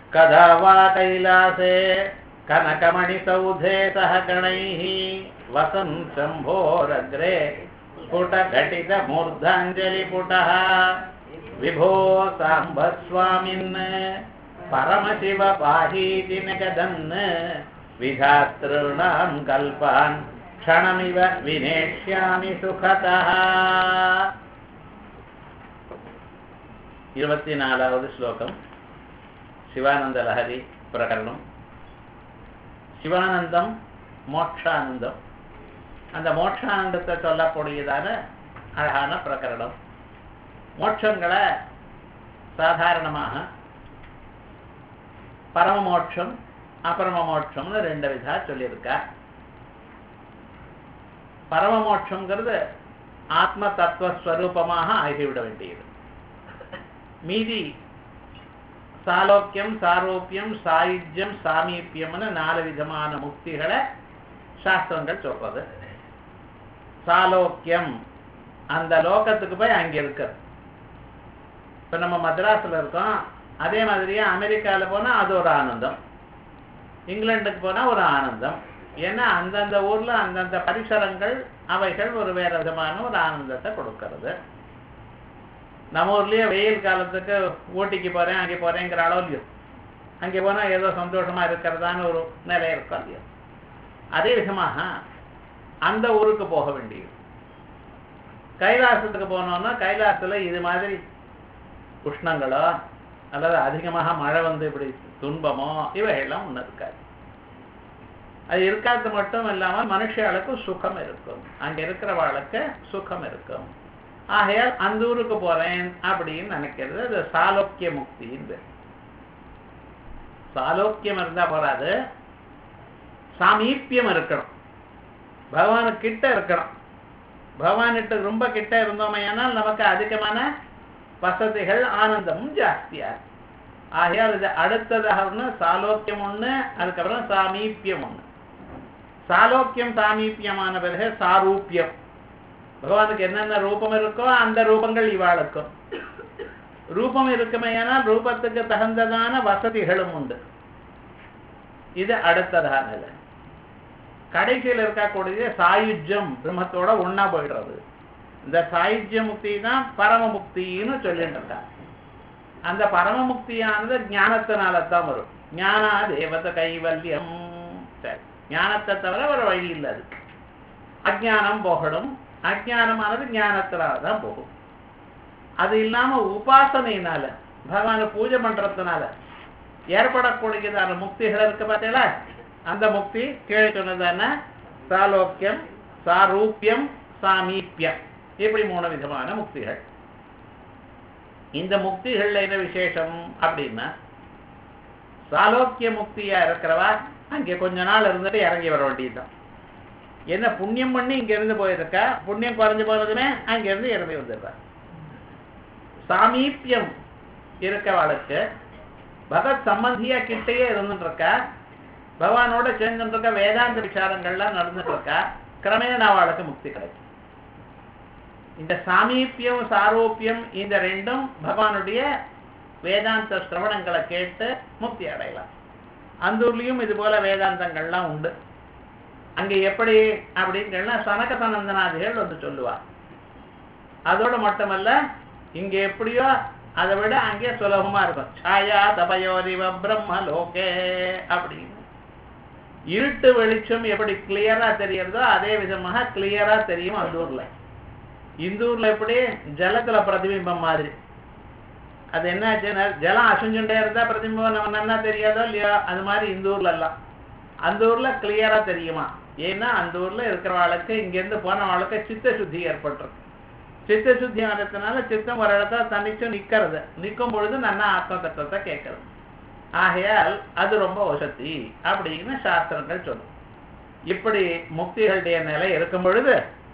कदा वा कैलासे कनकमणिसौधे सह गणैः वसन् शम्भोरग्रे स्फुटघटितमूर्धाञ्जलिपुटः विभो साम्बस्वामिन् परमशिव पाहीति निगदन् विधातॄणां कल्पान् क्षणमिव विनेष्यामि सुखतः இருபத்தி நாலாவது ஸ்லோகம் சிவானந்த லஹரி பிரகரணம் சிவானந்தம் மோட்சானந்தம் அந்த மோட்சானந்தத்தை சொல்லக்கூடியதான அழகான பிரகரணம் மோட்சங்களை சாதாரணமாக பரம மோட்சம் அபரம மோட்சம்னு ரெண்டு விதா சொல்லியிருக்கா பரம மோட்சங்கிறது ஆத்ம தத்துவஸ்வரூபமாக ஆகிவிட வேண்டியது மீதி சாலோக்கியம் சாரோக்கியம் சாயுஜ்யம் சாமீப்பியம்னு நாலு விதமான முக்திகளை சாஸ்திரங்கள் சொல்றது சாலோக்கியம் அந்த லோகத்துக்கு போய் அங்க இருக்கு இப்ப நம்ம மദ്രാஸ்ல இருக்கோம் அதே மாதிரியே அமெரிக்கால போனா அது ஒரு ஆனந்தம் இங்கிலாந்துக்கு போனா ஒரு ஆனந்தம் ஏன்னா அந்தந்த ஊர்ல அந்தந்த பரிசரங்கள் அவைகள் ஒரு வேற விதமான ஒரு ஆனந்தத்தை கொடுக்கறது நம்ம ஊர்லயே வெயில் காலத்துக்கு ஊட்டிக்கு போறேன் அங்கே போறேங்கிற அளவுலையும் அங்கே போனா ஏதோ சந்தோஷமா இருக்கிறதான்னு ஒரு நிலை இருக்கும் இல்லையோ அதே விதமாக அந்த ஊருக்கு போக வேண்டியது கைலாசத்துக்கு போனோம்னா கைலாசத்துல இது மாதிரி உஷ்ணங்களோ அல்லது அதிகமாக மழை வந்து இப்படி துன்பமோ இவைகள்லாம் ஒன்றும் இருக்காது அது இருக்காது மட்டும் இல்லாமல் மனுஷர்களுக்கு சுகம் இருக்கும் அங்க இருக்கிறவாளுக்கு சுகம் இருக்கும் ஆகையால் அந்த ஊருக்கு போறேன் அப்படின்னு நினைக்கிறது அது சாலோக்கிய முக்தின்னு சாலோக்கியம் இருந்தா போறாது சாமீப்பியம் இருக்கணும் பகவானு கிட்ட இருக்கணும் பகவான்கிட்ட ரொம்ப கிட்ட இருந்தோமையானால் நமக்கு அதிகமான வசதிகள் ஆனந்தமும் ஜாஸ்தியா ஆகையால் இது அடுத்ததாக ஒண்ணு சாலோக்கியம் ஒண்ணு அதுக்கப்புறம் சாமீப்பியம் ஒண்ணு சாலோக்கியம் சாமீப்பியமான பிறகு சாரூப்பியம் பகவானுக்கு என்னென்ன ரூபம் இருக்கோ அந்த ரூபங்கள் இவாளுக்கும் ரூபம் இருக்குமையானால் ரூபத்துக்கு தகுந்ததான வசதிகளும் உண்டு இது அடுத்ததான நிலை கடைசியில் இருக்கக்கூடிய சாயுஜ்யம் பிரம்மத்தோட ஒன்னா போயிடுறது இந்த சாயுஜ்ய முக்தி தான் பரம முக்தின்னு சொல்லிட்டு இருக்காங்க அந்த பரம முக்தியானது ஞானத்தினால தான் வரும் ஞானா தேவத கைவல்யம் சரி ஞானத்தை தவிர ஒரு வழி இல்லை அதுக்கு அஜானம் போகணும் அஜானமானது ஞானத்தினால தான் போகும் அது இல்லாம உபாசனையினால பகவான பூஜை பண்றதுனால ஏற்படக்கூடியதான முக்திகள் இருக்கு பார்த்தீங்களா அந்த முக்தி கீழே சொன்னதான சாலோக்கியம் சாரூப்பியம் சாமீப்பியம் இப்படி மூணு விதமான முக்திகள் இந்த முக்திகள்ல என்ன விசேஷம் அப்படின்னா சாலோக்கிய முக்தியா இருக்கிறவா அங்கே கொஞ்ச நாள் இருந்துட்டு இறங்கி வர வேண்டியதுதான் என்ன புண்ணியம் பண்ணி இங்க இருந்து போயிருக்கா புண்ணியம் குறைஞ்சு போனதுமே அங்க இருந்து இறங்கி வந்துடுறா சாமீப்பியம் இருக்கவாளுக்கு பகத் சம்பந்தியா கிட்டேயே இருந்துட்டு இருக்கா பகவானோட சேர்ந்துட்டு இருக்க வேதாந்த விசாரங்கள்லாம் நடந்துட்டு இருக்கா கிரமேண அவளுக்கு முக்தி கிடைக்கும் இந்த சாமீப்பியம் சாரோப்பியம் இந்த ரெண்டும் பகவானுடைய வேதாந்த சிரவணங்களை கேட்டு முக்தி அடையலாம் அந்த ஊர்லயும் இது போல வேதாந்தங்கள்லாம் உண்டு அங்க எப்படி அப்படின்னு சனக சனந்தனாதிகள் வந்து சொல்லுவா அதோட மட்டுமல்ல இங்க எப்படியோ அதை விட அங்கே சுலபமா இருக்கும் சாயா தபயோரிவ பிரம்ம லோகே அப்படின்னு இருட்டு வெளிச்சம் எப்படி கிளியரா தெரியறதோ அதே விதமாக கிளியரா தெரியும் அந்த ஊர்ல இந்த ஊர்ல எப்படி ஜலத்துல பிரதிபிம்பம் மாதிரி அது என்னாச்சுன்னா ஜலம் அசைஞ்சுட்டே இருந்தா பிரதிபிம்பம் நம்ம நல்லா தெரியாதோ இல்லையோ அது மாதிரி இந்த ஊர்ல எல்லாம் அந்த ஊர்ல கிளியரா தெரியுமா ஏன்னா அந்த ஊர்ல இருக்கிறவாளுக்கு இங்க இருந்து போனவாளுக்கு சித்த சுத்தி ஏற்பட்டுருக்கு சித்த சுத்தி ஆனதுனால சித்தம் ஒரு இடத்துல தனிச்சு நிக்கிறது நிற்கும் பொழுது நல்லா ஆத்ம தத்துவத்தை கேட்கறது ஆகையால் அது ரொம்ப வசதி அப்படின்னு சாஸ்திரங்கள் சொல்லும் இப்படி முக்திகளுடைய நிலை இருக்கும் பொழுது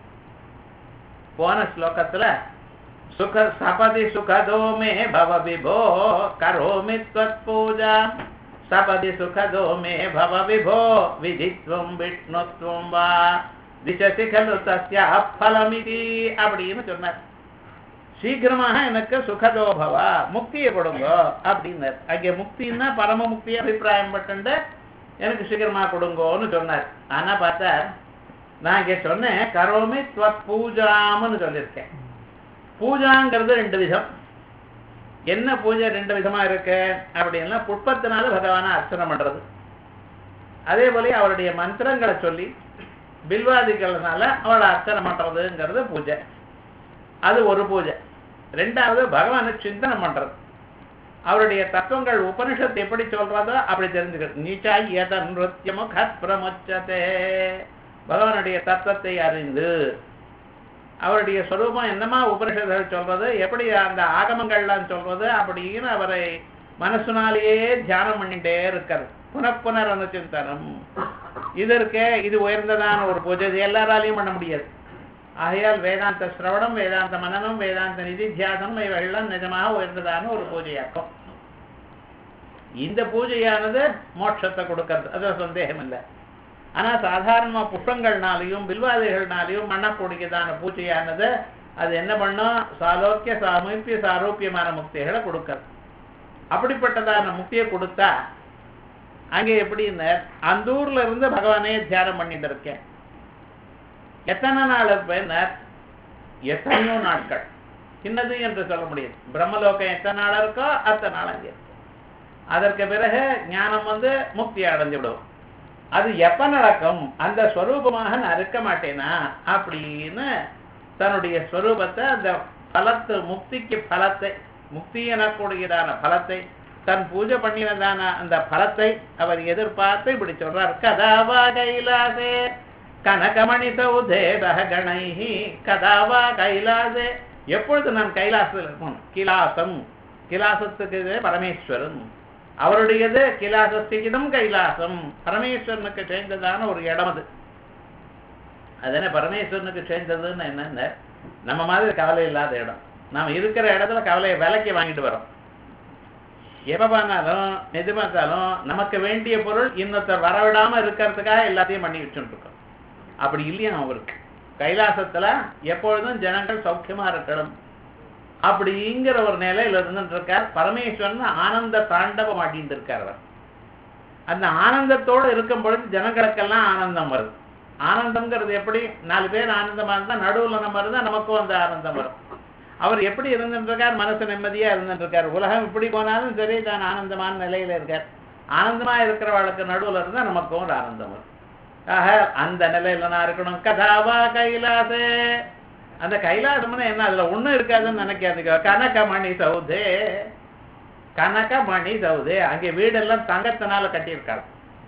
போன ஸ்லோகத்துல சுக சபதி சுகதோ மே பவ விபோ கரோமி त्वत् பூஜா சபதி சுகதோ மே பவ விபோ விதித்வம் விஷ்ணுத்வம் வா திசசி கலு தஸ்ய ஃபலமிதி அப்படின்னு சொன்னார் சீக்கிரமாக எனக்கு சுகதோபவா முக்தியை கொடுங்க அப்படின்னார் அங்கே முக்தின்னா பரம முக்தி அபிப்பிராயம் பட்டு எனக்கு சீக்கிரமா கொடுங்கோன்னு சொன்னார் ஆனா பார்த்தா நான் இங்க சொன்னேன் கரோமி துவத் பூஜாம்னு சொல்லியிருக்கேன் பூஜாங்கிறது ரெண்டு விதம் என்ன பூஜை ரெண்டு விதமா இருக்கு அப்படின்னா புஷ்பத்தினால பகவானை அர்ச்சனை பண்றது அதே போல அவருடைய மந்திரங்களை சொல்லி பில்வாதிகள்னால அவளை அர்ச்சனை பண்றதுங்கிறது பூஜை அது ஒரு பூஜை ரெண்டாவது பகவானை சிந்தனை பண்றது அவருடைய தத்துவங்கள் உபனிஷத்து எப்படி சொல்றதோ அப்படி தெரிஞ்சுக்கிறது நீச்சா ஏத நிருத்தியமோ கத்பிரமுச்சதே பகவானுடைய தத்துவத்தை அறிந்து அவருடைய சொரூபம் என்னமா உபனிஷத்துகள் சொல்றது எப்படி அந்த ஆகமங்கள்லாம் சொல்றது அப்படின்னு அவரை மனசுனாலேயே தியானம் பண்ணிட்டே இருக்காரு புனப்புனர் அனுச்சிந்தனம் இது இருக்கே இது உயர்ந்ததான ஒரு பூஜை இது எல்லாராலையும் பண்ண முடியாது ஆகையால் வேதாந்த சிரவணம் வேதாந்த மனனம் வேதாந்த நிதித்தியாசனம் இவைகள்லாம் நிஜமாக உயர்ந்ததான ஒரு பூஜையாக்கும் இந்த பூஜையானது மோட்சத்தை கொடுக்கறது அது சந்தேகம் இல்லை ஆனா சாதாரணமா புஷ்பங்கள்னாலையும் பில்வாதிகள்னாலையும் பண்ணக்கூடியதான பூஜையானது அது என்ன பண்ணும் சாலோக்கிய சாமீப்பிய சாரோக்கியமான முக்திகளை கொடுக்கறது அப்படிப்பட்டதான முக்தியை கொடுத்தா அங்கே எப்படின்னு அந்த ஊர்ல இருந்து பகவானே தியானம் பண்ணிட்டு இருக்கேன் எத்தனை நாள் பின்னர் எத்தனையோ நாட்கள் சின்னது என்று சொல்ல முடியாது பிரம்மலோகம் எத்தனை நாள் இருக்கோ அத்தனை நாள் அங்கே இருக்கும் அதற்கு பிறகு ஞானம் வந்து முக்தி அடைஞ்சு விடும் அது எப்ப நடக்கும் அந்த ஸ்வரூபமாக நான் இருக்க மாட்டேனா அப்படின்னு தன்னுடைய ஸ்வரூபத்தை அந்த பலத்து முக்திக்கு பலத்தை முக்தி எனக்கூடியதான பலத்தை தன் பூஜை பண்ணினதான அந்த பலத்தை அவர் எதிர்பார்த்து இப்படி சொல்றார் கதாவா கைலாசே கனகமணி சௌதே கணைஹி கதாவா கைலாசே எப்பொழுது நான் கைலாசத்தில் இருக்கணும் கிலாசம் கிலாசத்துக்கு இது பரமேஸ்வரன் அவருடையது கிலாசஸ்திகிதம் கைலாசம் பரமேஸ்வரனுக்கு சேர்ந்ததான ஒரு இடம் அது அதன பரமேஸ்வரனுக்கு சேர்ந்ததுன்னு என்னென்ன நம்ம மாதிரி கவலை இல்லாத இடம் நாம் இருக்கிற இடத்துல கவலையை விலைக்கு வாங்கிட்டு வரோம் எப்ப பார்த்தாலும் எது பார்த்தாலும் நமக்கு வேண்டிய பொருள் இன்னொருத்தர் வரவிடாம இருக்கிறதுக்காக எல்லாத்தையும் பண்ணி வச்சுட்டு இருக்கோம் அப்படி இல்லையா அவருக்கு கைலாசத்துல எப்பொழுதும் ஜனங்கள் சௌக்கியமா இருக்கணும் அப்படிங்கிற ஒரு நிலையில இருந்துட்டு இருக்கார் பரமேஸ்வரன் ஆனந்த தாண்டவம் ஆட்டிட்டு இருக்கார் அவர் அந்த ஆனந்தத்தோடு இருக்கும் பொழுது ஜனங்களுக்கெல்லாம் ஆனந்தம் வருது ஆனந்தம்ங்கிறது எப்படி நாலு பேர் ஆனந்தமா இருந்தா நடுவுல நம்ம இருந்தா நமக்கும் அந்த ஆனந்தம் வரும் அவர் எப்படி இருந்துட்டு இருக்கார் மனசு நிம்மதியா இருந்துட்டு இருக்கார் உலகம் இப்படி போனாலும் சரி தான் ஆனந்தமான நிலையில இருக்கார் ஆனந்தமா இருக்கிறவளுக்கு நடுவுல இருந்தா நமக்கும் ஒரு ஆனந்தம் வரும் ஆக அந்த நிலையில நான் இருக்கணும் கதாவா கைலாசே அந்த கைலாசம்னா என்ன அதுல ஒண்ணும் இருக்காதுன்னு நினைக்காதுங்க கனகமணி சௌதே கனகமணி சௌதே அங்கே வீடெல்லாம் தங்கத்தினால கட்டியிருக்காங்க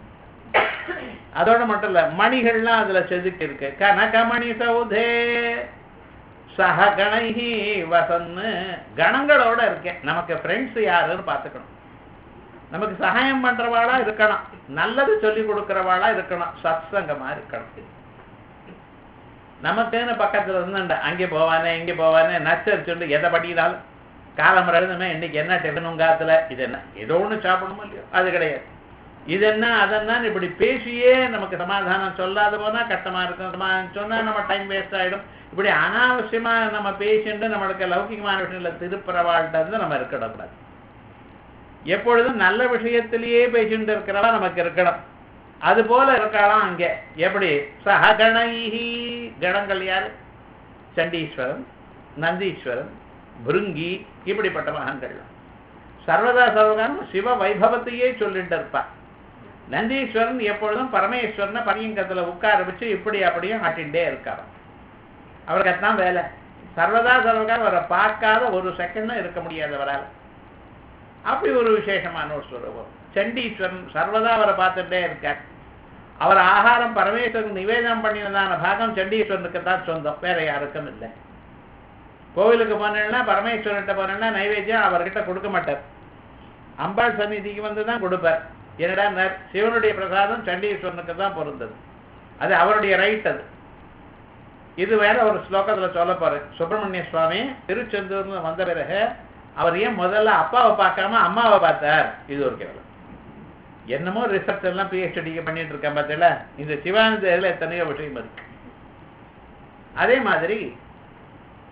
அதோட மட்டும் இல்ல மணிகள்லாம் அதுல செதுக்கி இருக்கு கனகமணி சௌதே சக கணைஹி வசன்னு கணங்களோட இருக்கேன் நமக்கு ஃப்ரெண்ட்ஸ் யாருன்னு பார்த்துக்கணும் நமக்கு சகாயம் பண்றவாளா இருக்கணும் நல்லது சொல்லி கொடுக்கறவாளா இருக்கணும் சத்சங்கமா இருக்கணும் நமக்குன்னு பக்கத்துல இருந்து அங்கே போவானே இங்கே போவானே நச்சர் சொல்லி எதை படினாலும் காலம் எழுதுமே இன்னைக்கு என்ன டிஃபனும் காத்துல இது என்ன ஏதோ ஒண்ணு சாப்பிடணுமோ இல்லையோ அது கிடையாது இது என்ன அதென்னு இப்படி பேசியே நமக்கு சமாதானம் சொல்லாத போனா கஷ்டமா இருக்கும் சமாதானம் சொன்னா நம்ம டைம் வேஸ்ட் ஆயிடும் இப்படி அனாவசியமா நம்ம பேசிட்டு நம்மளுக்கு லௌகிகமான விஷயங்கள திருப்புறவாழ்கிட்ட இருந்து நம்ம இருக்கக்கூடாது எப்பொழுதும் நல்ல விஷயத்திலேயே பேசிட்டு இருக்கிறவா நமக்கு இருக்கணும் அது போல இருக்கலாம் அங்க எப்படி சககணைஹி கணங்கள் யாரு சண்டீஸ்வரன் நந்தீஸ்வரன் பிருங்கி இப்படிப்பட்ட மகன்கள் சர்வதா சர்வகாலம் சிவ வைபவத்தையே சொல்லிட்டு இருப்பார் நந்தீஸ்வரன் எப்பொழுதும் பரமேஸ்வரனை பரியங்கத்துல உட்கார வச்சு இப்படி அப்படியும் ஆட்டிகிட்டே இருக்காரு அவருக்கு அதான் வேலை சர்வதா சர்வகாலம் அவரை பார்க்காத ஒரு செகண்டும் இருக்க முடியாது அவரால் அப்படி ஒரு விசேஷமான ஒரு ஸ்வரூபம் சண்டீஸ்வரன் சர்வதா அவரை பார்த்துட்டே இருக்கார் அவர் ஆகாரம் பரமேஸ்வரன் நிவேதனம் பண்ணினதான பாகம் சண்டீஸ்வரனுக்கு தான் சொந்தம் வேற யாருக்கும் இல்லை கோவிலுக்கு போனேன்னா பரமேஸ்வரன்கிட்ட போனேன்னா நைவேத்தியம் அவர்கிட்ட கொடுக்க மாட்டார் அம்பாள் சந்நிதிக்கு வந்து தான் கொடுப்பார் என்னடா சிவனுடைய பிரசாதம் சண்டீஸ்வரனுக்கு தான் பொருந்தது அது அவருடைய ரைட் அது இது வேற ஒரு ஸ்லோகத்துல சொல்ல போறேன் சுப்பிரமணிய சுவாமி திருச்செந்தூர்னு வந்த பிறகு அவர் ஏன் முதல்ல அப்பாவை பார்க்காம அம்மாவை பார்த்தார் இது ஒரு கேவலம் என்னமோ ரிசர்ச் எல்லாம் பிஹெச்டிக்கு பண்ணிட்டு இருக்கேன் பார்த்தீங்களா இந்த சிவானந்த இதில் எத்தனையோ விஷயம் இருக்கு அதே மாதிரி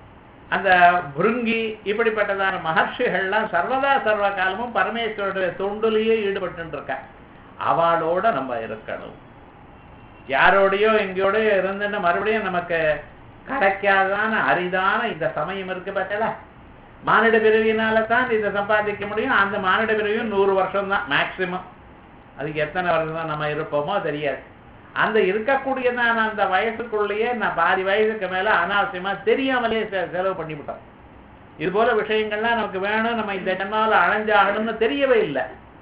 அந்த பிருங்கி இப்படிப்பட்டதான மகர்ஷிகள்லாம் சர்வதா சர்வ காலமும் பரமேஸ்வருடைய தொண்டுலேயே ஈடுபட்டு இருக்கா அவளோட நம்ம இருக்கணும் யாரோடையோ எங்கேயோடயோ இருந்துன்னு மறுபடியும் நமக்கு கிடைக்காதான அரிதான இந்த சமயம் இருக்கு பார்த்தல மானிட பிறவியினால தான் இதை சம்பாதிக்க முடியும் அந்த மானிட பிறவியும் நூறு வருஷம் தான் மேக்சிமம் அதுக்கு எத்தனை வருஷம் தான் நம்ம இருப்போமோ தெரியாது அந்த இருக்கக்கூடியதான அந்த வயசுக்குள்ளேயே நான் பாதி வயசுக்கு மேல அனாவசியமா தெரியாமலே செ- செலவு பண்ணிவிட்டோம் இது போல விஷயங்கள்லாம் நமக்கு வேணும் நம்ம இந்த ஜென்மாவில் அழைஞ்சாகணும்னு தெரியவே இல்லை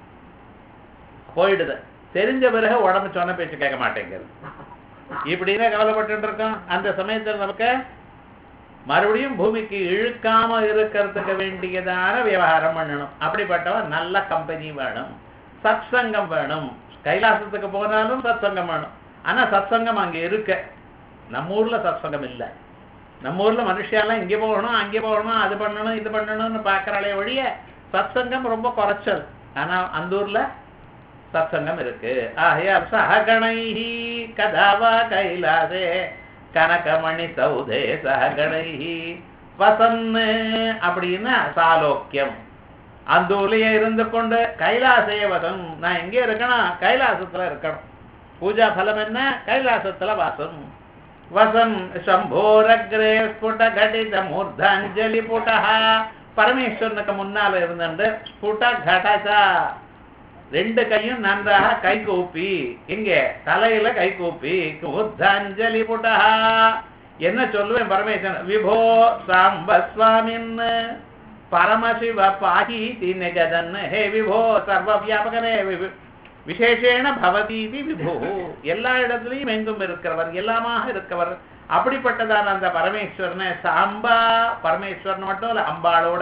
போயிடுது தெரிஞ்ச பிறகு உடம்பு சொன்ன பேச்சு கேட்க மாட்டேங்குது இப்படின்னு கவலைப்பட்டு இருக்கோம் அந்த சமயத்துல நமக்கு மறுபடியும் பூமிக்கு இழுக்காம இருக்கிறதுக்கு வேண்டியதான விவகாரம் பண்ணணும் அப்படிப்பட்டவன் நல்ல கம்பெனி வேணும் சத்சங்கம் வேணும் கைலாசத்துக்கு போனாலும் சத்சங்கம் வேணும் ஆனா சத்சங்கம் அங்க இருக்க நம்ம ஊர்ல சத்சங்கம் இல்லை நம்ம ஊர்ல மனுஷியெல்லாம் இங்கே போகணும் அங்கே போகணும் அது பண்ணணும் இது பண்ணணும்னு பார்க்கறாளே ஒழிய சத்சங்கம் ரொம்ப குறைச்சல் ஆனா அந்த ஊர்ல சத்சங்கம் இருக்கு ஆகையால் சககணைஹி கதாவா கைலாசே கனகமணி சௌதே சககணைஹி வசன்னு அப்படின்னா சாலோக்கியம் அந்த ஊர்லயே இருந்து கொண்டு கைலாசே வசம் நான் எங்கே இருக்கணும் கைலாசத்துல இருக்கணும் பூஜா பலம் என்ன கைலாசத்துல வாசம் வசம் சம்போரக்ரே ஸ்புட கடித மூர்தாஞ்சலி புட்டா பரமேஸ்வரனுக்கு முன்னால இருந்துட்டு ஸ்புட கடசா ரெண்டு கையும் நன்றாக கை கூப்பி இங்க தலையில கை கூப்பி மூர்தாஞ்சலி புட்டா என்ன சொல்லுவேன் பரமேஸ்வரன் விபோ சாம்ப சுவாமின் பரமசிவ பாகி தீனகதன் ஹே விபோ சர்வ வியாபகனே வி- விசேஷேன பவதீதி விபு எல்லா இடத்துலையும் எங்கும் இருக்கிறவர் எல்லாமாக இருக்கவர் அப்படிப்பட்டதான அந்த பரமேஸ்வரனை சாம்பா பரமேஸ்வரன் மட்டும் இல்ல அம்பாளோட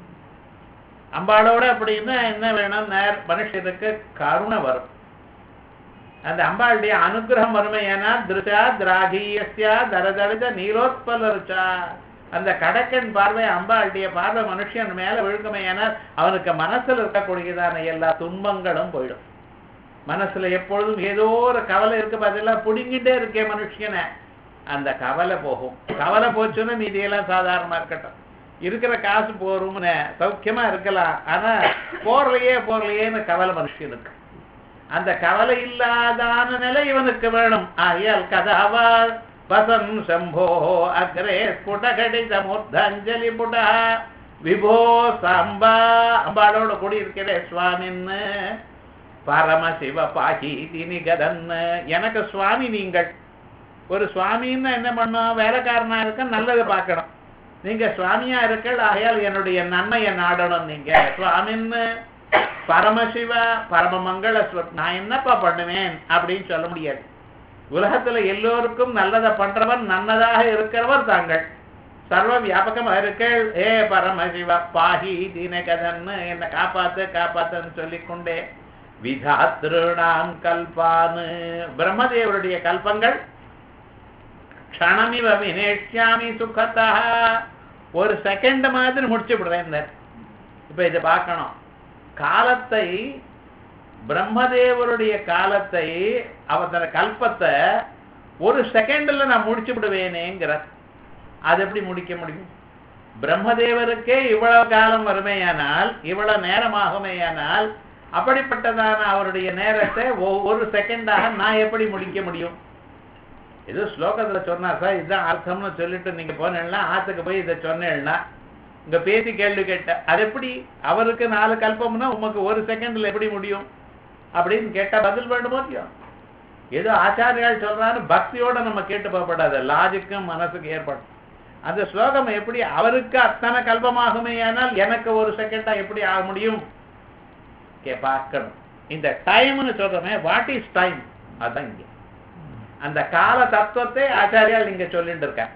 அம்பாளோட அப்படின்னா என்ன வேணும் நேர் மனுஷனுக்கு கருணை வரும் அந்த அம்பாளுடைய அனுகிரகம் வறுமையானா திருஷா திராகீயஸ்யா தரதரித நீலோத்பலருச்சா அந்த கடக்கன் பார்வை அம்பாளுடைய பார்வை மனுஷன் மேல விழுக்குமையானால் அவனுக்கு மனசுல இருக்கக்கூடியதான எல்லா துன்பங்களும் போயிடும் மனசுல எப்பொழுதும் ஏதோ ஒரு கவலை இருக்கு பதிலாக புடுங்கிட்டே இருக்கே மனுஷனை அந்த கவலை போகும் கவலை போச்சுன்னா மீதியெல்லாம் சாதாரணமா இருக்கட்டும் இருக்கிற காசு போரும்னு சௌக்கியமா இருக்கலாம் ஆனா போறலையே போறலையேன்னு கவலை மனுஷனுக்கு அந்த கவலை இல்லாதான நிலை இவனுக்கு வேணும் ஆகையால் கதாவா வசன் சம்போ அக்ரே ஸ்புடகடித மூர்த்தாஞ்சலி புடா விபோ சாம்பா அம்பாளோட கூடி இருக்கிறே சுவாமின்னு பரமசிவ பாகி தினிகதன் எனக்கு சுவாமி நீங்கள் ஒரு சுவாமின்னா என்ன பண்ணும் வேலைக்காரனா இருக்க நல்லதை பார்க்கணும் நீங்க சுவாமியா இருக்கள் ஆகையால் என்னுடைய நன்மையை நாடணும் நீங்க சுவாமின்னு பரமசிவ பரம மங்கள ஸ்வ- நான் என்னப்பா பண்ணுவேன் அப்படின்னு சொல்ல முடியாது உலகத்துல எல்லோருக்கும் நல்லதை பண்றவர் நன்னதாக இருக்கிறவர் தாங்கள் சர்வ வியாபகமா இருக்கள் ஏ பரமசிவ பாஹி தீனகதன்னு என்னை காப்பாத்து காப்பாத்துன்னு சொல்லிக்கொண்டே விதாத்ருணாம் கல்பானு பிரம்மதேவருடைய கல்பங்கள் க்ஷணமிவ வினேஷ்யாமி சுகத்தா ஒரு செகண்ட் மாதிரி முடிச்சு விடுறேன் இப்ப இதை பார்க்கணும் காலத்தை பிரம்மதேவருடைய காலத்தை அவத்தன கல்பத்தை ஒரு செகண்ட்ல நான் முடிச்சு விடுவேனேங்கிறார் அது எப்படி முடிக்க முடியும் பிரம்மதேவருக்கே இவ்வளவு காலம் வருமேயானால் இவ்வளவு நேரமாகுமேயானால் அப்படிப்பட்டதான அவருடைய நேரத்தை ஒ- ஒரு செகண்டாக நான் எப்படி முடிக்க முடியும் ஏதோ ஸ்லோகத்துல சொன்னா சார் இதுதான் அர்த்தம்னு சொல்லிட்டு நீங்க போனேன்னா ஆத்துக்கு போய் இதை சொன்னேன்னா இங்க பேசி கேள்வி கேட்ட அது எப்படி அவருக்கு நாலு கல்பம்னா உமக்கு ஒரு செகண்ட்ல எப்படி முடியும் அப்படின்னு கேட்டா பதில் வேண்டுமோ இல்லையோ ஏதோ ஆச்சாரியால் சொல்றாரு பக்தியோட நம்ம கேட்டு போகப்படாது லாஜிக்கும் மனசுக்கு ஏற்படும் அந்த ஸ்லோகம் எப்படி அவருக்கு அத்தனை கல்பமாகுமே ஆனால் எனக்கு ஒரு செகண்டா எப்படி ஆக முடியும் கே பார்க்கணும் இந்த டைம்னு சொல்றோமே வாட் இஸ் டைம் அதான் இங்க அந்த கால தத்துவத்தை ஆச்சாரியால் இங்க சொல்லிட்டு இருக்க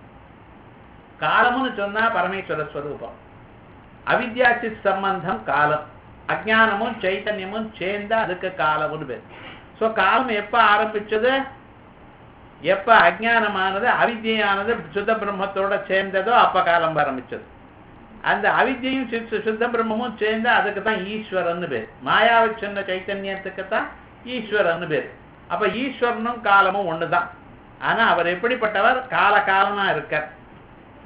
காலம்னு சொன்னா பரமேஸ்வர ஸ்வரூபம் அவித்யாச்சித் சம்பந்தம் காலம் அஜானமும் சைத்தன்யமும் சேர்ந்தா அதுக்கு காலம்னு பேர் சோ காலம் எப்ப ஆரம்பிச்சது எப்ப அஜானமானது அவித்யானது சுத்த பிரம்மத்தோட சேர்ந்ததோ அப்ப காலம் ஆரம்பிச்சது அந்த அவித்யையும் சித்- சுத்த பிரம்மமும் சேர்ந்து அதுக்கு தான் ஈஸ்வரன் பேர் மாயாவை சொன்ன சைத்தன்யத்துக்கு தான் ஈஸ்வரன் பேர் அப்ப ஈஸ்வரனும் காலமும் ஒண்ணுதான் ஆனா அவர் எப்படிப்பட்டவர் கால காலமா இருக்கார்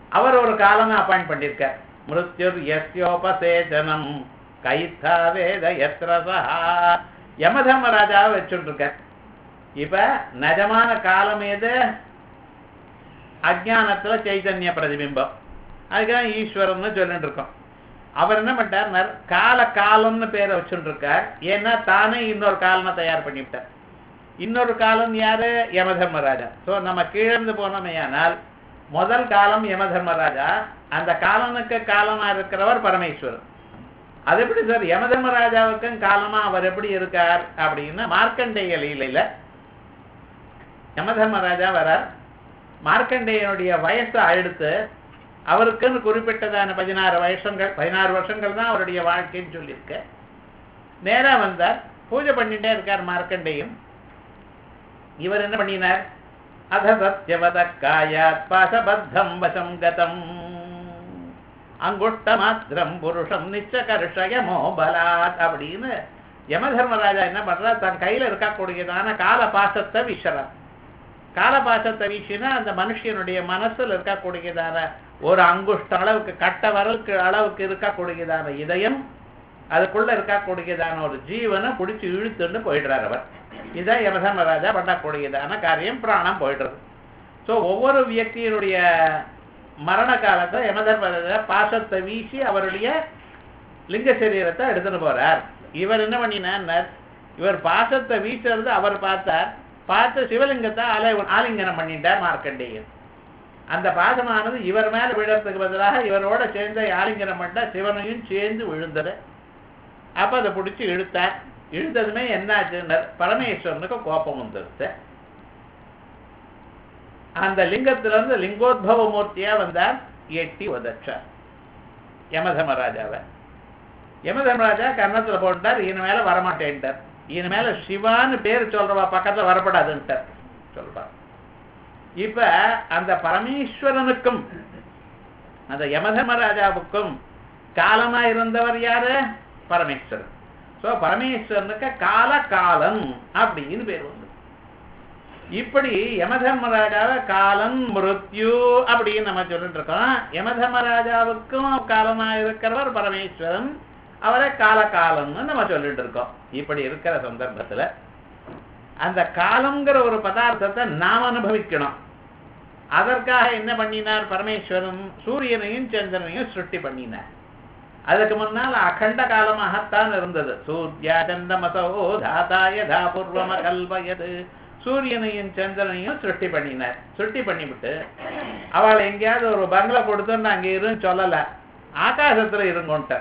அவர் ஒரு காலமே அப்பாயிண்ட் பண்ணியிருக்கார் மிருத்யுர் யஸ்யோபசேஜனம் கைத்தா வேத எத்ரசா யமதர்மராஜாவை வச்சுட்டு இருக்கார் இப்ப நிஜமான காலம் எது அஜானத்துல சைதன்ய பிரதிபிம்பம் அதுக்காக ஈஸ்வரன் சொல்லிட்டு இருக்கோம் அவர் என்ன பண்ணிட்டார் கால காலம்னு பேரை வச்சுட்டு இருக்கார் ஏன்னா தானே இன்னொரு காலனை தயார் பண்ணிவிட்டார் இன்னொரு காலம் யாரு யமதர்மராஜா சோ நம்ம கீழந்து போனோமையானால் முதல் காலம் யமதர்மராஜா அந்த காலனுக்கு காலமா இருக்கிறவர் பரமேஸ்வரன் அது எப்படி சார் யமதர்மராஜாவுக்கும் காலமா அவர் எப்படி இருக்கார் அப்படின்னா மார்க்கண்டேய லீலையில யமதர்மராஜா வரார் மார்க்கண்டேயனுடைய வயசை அடுத்து அவருக்குன்னு குறிப்பிட்டதான பதினாறு வருஷங்கள் பதினாறு வருஷங்கள் தான் அவருடைய வாழ்க்கைன்னு சொல்லியிருக்க நேரா வந்தார் பூஜை பண்ணிட்டே இருக்கார் மார்க்கண்டேயம் இவர் என்ன பண்ணினார் அத சத்யவத காயாத் பாசபத்தம் வசம் கதம் அங்குஷ்ட மாத்திரம் புருஷம் நிச்ச கர்ஷயமோ பலாத் அப்படின்னு யமதர்மராஜா என்ன பண்றார் தன் கையில இருக்கக்கூடியதான கால பாசத்தை வீசுறார் கால பாசத்தை வீசினா அந்த மனுஷனுடைய மனசுல இருக்கக்கூடியதான ஒரு அங்குஷ்ட அளவுக்கு கட்ட வரலுக்கு அளவுக்கு இருக்கக்கூடியதான இதயம் அதுக்குள்ள இருக்கக்கூடியதான ஒரு ஜீவனை பிடிச்சி இழுத்துன்னு போயிடுறார் அவர் இதான் யமதர்மராஜா பண்ணக்கூடியதான காரியம் பிராணம் போயிடுறது ஸோ ஒவ்வொரு வியக்தியினுடைய மரண காலத்தை யமதர்மராஜா பாசத்தை வீசி அவருடைய லிங்க சரீரத்தை எடுத்துன்னு போறார் இவர் என்ன பண்ணினார் இவர் பாசத்தை வீசுறது அவர் பார்த்தார் பார்த்து சிவலிங்கத்தை அலை ஆலிங்கனம் பண்ணிட்டார் மார்க்கண்டேயன் அந்த பாசமானது இவர் மேல விழறதுக்கு பதிலாக இவரோட சேர்ந்து ஆலிங்கனம் பண்ண சிவனையும் சேர்ந்து விழுந்தது அப்ப அதை பிடிச்சி இழுத்தார் இழுத்ததுமே என்னாச்சுன்னு பரமேஸ்வரனுக்கு கோபம் வந்துருச்சு அந்த லிங்கத்திலிருந்து லிங்கோத்பவ மூர்த்தியா வந்தார் எட்டி உதச்சார் யமதர்மராஜாவை யமதர்மராஜா கன்னத்துல போட்டார் இனி மேல வரமாட்டேன்ட்டார் இனி மேல சிவான்னு பேர் சொல்றவா பக்கத்துல வரப்படாதுன்ட்டார் சொல்றார் இப்ப அந்த பரமேஸ்வரனுக்கும் அந்த யமதர்மராஜாவுக்கும் காலமா இருந்தவர் யாரு பரமேஸ்வரன் சோ பரமேஸ்வரனுக்கு கால காலன் அப்படின்னு பேர் வந்து இப்படி யமதர்மராஜாவை காலன் மிருத்யு அப்படின்னு நம்ம சொல்லிட்டு இருக்கோம் யமதர்மராஜாவுக்கும் காலமா இருக்கிறவர் பரமேஸ்வரன் அவரை கால காலம்னு நம்ம சொல்லிட்டு இருக்கோம் இப்படி இருக்கிற சந்தர்ப்பத்துல அந்த காலம்ங்கிற ஒரு பதார்த்தத்தை நாம் அனுபவிக்கணும் அதற்காக என்ன பண்ணினார் பரமேஸ்வரன் சூரியனையும் சந்திரனையும் சிருஷ்டி பண்ணினார் அதுக்கு முன்னால் அகண்ட காலமாகத்தான் இருந்தது சூர்யா சந்தமசோ தாதாய தாபூர்வம கல்வயது சூரியனையும் சந்திரனையும் சிருஷ்டி பண்ணினார் சிருஷ்டி பண்ணிவிட்டு அவளை எங்கேயாவது ஒரு பங்களா கொடுத்துன்னு அங்கே இருன்னு சொல்லல ஆகாசத்துல இருங்கோன்ட்டார்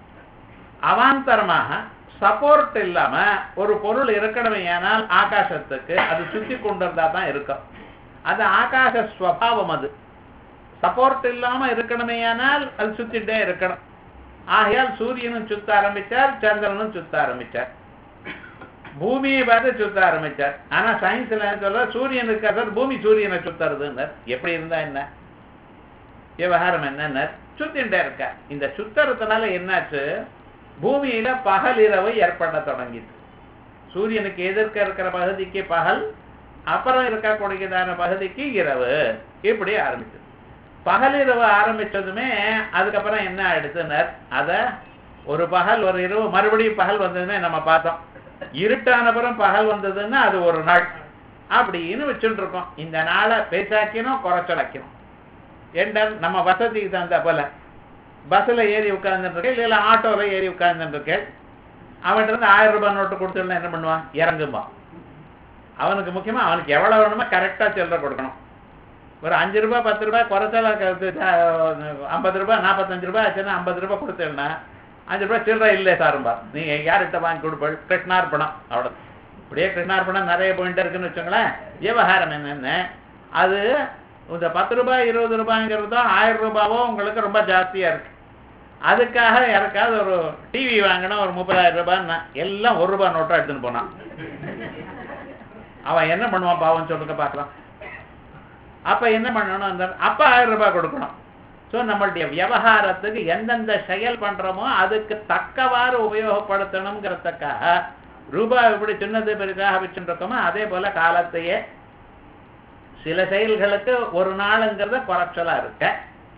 அவாந்தரமாக சப்போர்ட் இல்லாம ஒரு பொருள் இருக்கணுமே ஆனால் ஆகாசத்துக்கு அது சுத்தி கொண்டிருந்தா தான் இருக்கும் அது ஆகாச ஸ்வபாவம் அது சப்போர்ட் இல்லாம இருக்கணுமே ஆனால் அது சுத்திட்டே இருக்கணும் ஆகையால் சூரியனும் சுத்த ஆரம்பிச்சார் சந்திரனும் சுத்த ஆரம்பிச்சார் பூமியை பார்த்து சுத்த ஆரம்பிச்சார் ஆனா சயின்ஸ்ல சொல்ற சூரியன் இருக்காத பூமி சூரியனை சுத்துறதுன்னர் எப்படி இருந்தா என்ன விவகாரம் என்னன்னு சுத்தின்டே இருக்க இந்த சுத்தறதுனால என்னாச்சு பூமியில பகல் இரவு ஏற்பட தொடங்கிது சூரியனுக்கு எதிர்க்க இருக்கிற பகுதிக்கு பகல் அப்புறம் இருக்கக்கூடியதான பகுதிக்கு இரவு இப்படி ஆரம்பிச்சது பகல் இரவு ஆரம்பிச்சதுமே அதுக்கப்புறம் என்ன ஆயிடுச்சுனர் அத ஒரு பகல் ஒரு இரவு மறுபடியும் பகல் வந்ததுமே நம்ம பார்த்தோம் இருட்டானப்புறம் பகல் வந்ததுன்னா அது ஒரு நாள் அப்படின்னு வச்சுட்டு இருக்கோம் இந்த நாளை பேசாக்கணும் குறைச்சலாக்கணும் ஏண்டா நம்ம வசதிக்கு தகுந்த போல பஸ்ல ஏறி உட்கார்ந்துட்டு இல்ல ஆட்டோல ஏறி உட்கார்ந்துட்டு அவன்கிட்ட இருந்து ஆயிரம் ரூபாய் நோட்டு கொடுத்துருந்தா என்ன பண்ணுவான் இறங்கும்பான் அவனுக்கு முக்கியமா அவனுக்கு எவ்வளவு வேணுமோ கரெக்டா சில்லறை கொடுக்கணும் ஒரு அஞ்சு ரூபாய் பத்து ரூபாய் குறைச்சலா ஐம்பது ரூபாய் நாற்பத்தஞ்சு ரூபாய் ஆச்சுன்னா ஐம்பது ரூபாய் கொடுத்தேன்னா அஞ்சு ரூபாய் சில்லறை இல்லை சாரும்பா நீங்க யார்கிட்ட வாங்கி கொடுப்பல் கிருஷ்ணார்பணம் அவ்வளோ இப்படியே கிருஷ்ணார்பணம் நிறைய போயிட்டு இருக்குன்னு வச்சுங்களேன் விவகாரம் என்னென்ன அது இந்த பத்து ரூபாய் இருபது ரூபாய்ங்கிறதோ ஆயிரம் ரூபாவோ உங்களுக்கு ரொம்ப ஜாஸ்தியா இருக்கு அதுக்காக யாருக்காவது ஒரு டிவி வாங்கினா ஒரு முப்பதாயிரம் ரூபாய்னா எல்லாம் ஒரு ரூபாய் நோட்டா எடுத்துன்னு போனான் அவன் என்ன பண்ணுவான் பாவம் சொல்லுங்க பார்க்கலாம் அப்ப என்ன பண்ணணும் அந்த அப்ப ஆயிரம் ரூபாய் கொடுக்கணும் ஸோ நம்மளுடைய விவகாரத்துக்கு எந்தெந்த செயல் பண்றோமோ அதுக்கு தக்கவாறு உபயோகப்படுத்தணுங்கிறதுக்காக ரூபாய் எப்படி சின்னது பெரிதாக வச்சுருக்கோமோ அதே போல காலத்தையே சில செயல்களுக்கு ஒரு நாளுங்கிறத குறைச்சலா இருக்க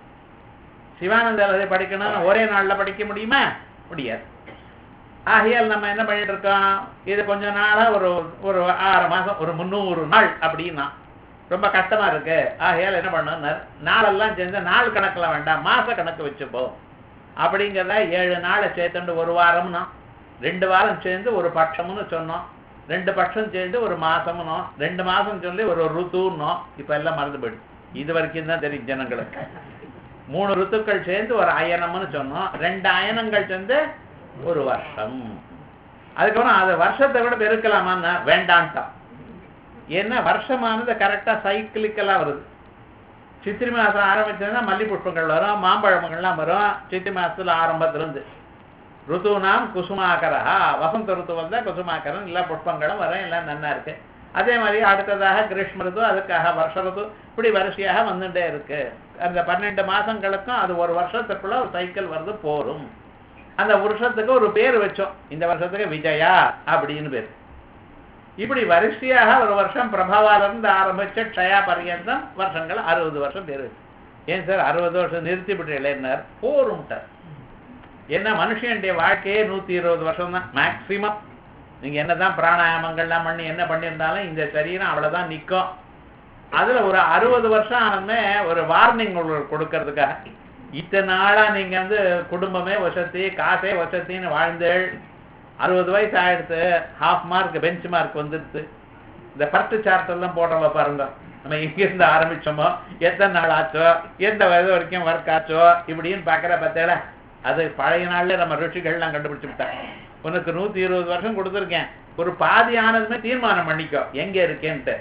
சிவானந்த லஹரி படிக்கணும்னு ஒரே நாள்ல படிக்க முடியுமா முடியாது ஆகையால் நம்ம என்ன பண்ணிட்டு இருக்கோம் இது கொஞ்ச நாளா ஒரு ஒரு ஆறு மாசம் ஒரு முந்நூறு நாள் அப்படின்னா ரொம்ப கஷ்டமா இருக்கு ஆகையால் என்ன பண்ணணும் நாளெல்லாம் சேர்ந்து நாள் கணக்குல வேண்டாம் மாச கணக்கு வச்சுப்போம் அப்படிங்கிறத ஏழு நாளை சேர்த்துண்டு ஒரு வாரம்னா ரெண்டு வாரம் சேர்ந்து ஒரு பட்சம்னு சொன்னோம் ரெண்டு பட்சம் சேர்ந்து ஒரு மாசம்னோம் ரெண்டு மாசம் சொல்லி ஒரு ருத்துன்னோம் இப்ப எல்லாம் மறந்து போயிடுது இது வரைக்கும் தான் தெரியும் ஜனங்களுக்கு மூணு ருத்துக்கள் சேர்ந்து ஒரு அயனம்னு சொன்னோம் ரெண்டு அயனங்கள் சேர்ந்து ஒரு வருஷம் அதுக்கப்புறம் அது வருஷத்தை விட பெருக்கலாமான்னா வேண்டான்ட்டான் ஏன்னா வருஷமானது கரெக்டா சைக்கிளிக்கலா வருது சித்திரை மாசம் ஆரம்பிச்சதுன்னா மல்லி புஷ்பங்கள் வரும் மாம்பழங்கள்லாம் வரும் சித்திரை மாசத்துல ஆரம்பத்துல இருந்து ருத்துனாம் குசுமாக்கரா வசந்த ருத்து வந்தா குசுமாக்கரன் எல்லா புஷ்பங்களும் வரும் எல்லாம் நன்னா இருக்கு அதே மாதிரி அடுத்ததாக கிரீஷ்ம ருத்து அதுக்காக வருஷ ருத்து இப்படி வரிசையாக வந்துட்டே இருக்கு அந்த பன்னெண்டு மாசங்களுக்கும் அது ஒரு வருஷத்துக்குள்ள ஒரு சைக்கிள் வருது போரும் அந்த வருஷத்துக்கு ஒரு பேர் வச்சோம் இந்த வருஷத்துக்கு விஜயா அப்படின்னு பேர் இப்படி வரிசையாக ஒரு வருஷம் பிரபாவால இருந்து ஆரம்பிச்ச க்ஷயா பர்யந்தம் வருஷங்கள் அறுபது வருஷம் பேர் வச்சு ஏன் சார் அறுபது வருஷம் நிறுத்தி விட்டு இளைஞர் போரும்ட்டார் என்ன மனுஷனுடைய வாழ்க்கையே நூத்தி இருபது வருஷம் தான் மேக்சிமம் நீங்க என்னதான் பிராணாயாமங்கள்லாம் பண்ணி என்ன பண்ணியிருந்தாலும் இந்த சரீரம் அவ்வளவுதான் நிக்கும் அதுல ஒரு அறுபது வருஷம் ஆனதுமே ஒரு வார்னிங் உங்களுக்கு கொடுக்கறதுக்காக இத்தனை நாளா நீங்க வந்து குடும்பமே வசதி காசே வசத்தின்னு வாழ்ந்தேள் அறுபது வயசு ஆயிடுத்து ஹாஃப் மார்க் பெஞ்ச் மார்க் வந்துடுது இந்த ஃபர்ஸ்ட் சார்ட் எல்லாம் போடுறவ பாருங்க நம்ம எங்கிருந்து ஆரம்பிச்சோமோ எத்தனை நாள் ஆச்சோ எந்த வயது வரைக்கும் ஒர்க் ஆச்சோ இப்படின்னு பாக்குற பார்த்தேல அது பழைய நாள்ல நம்ம ருஷிகள்லாம் கண்டுபிடிச்சு விட்டாங்க உனக்கு நூத்தி இருபது வருஷம் கொடுத்துருக்கேன் ஒரு பாதி ஆனதுமே தீர்மானம் பண்ணிக்கோ எங்க இருக்கேன்ட்டு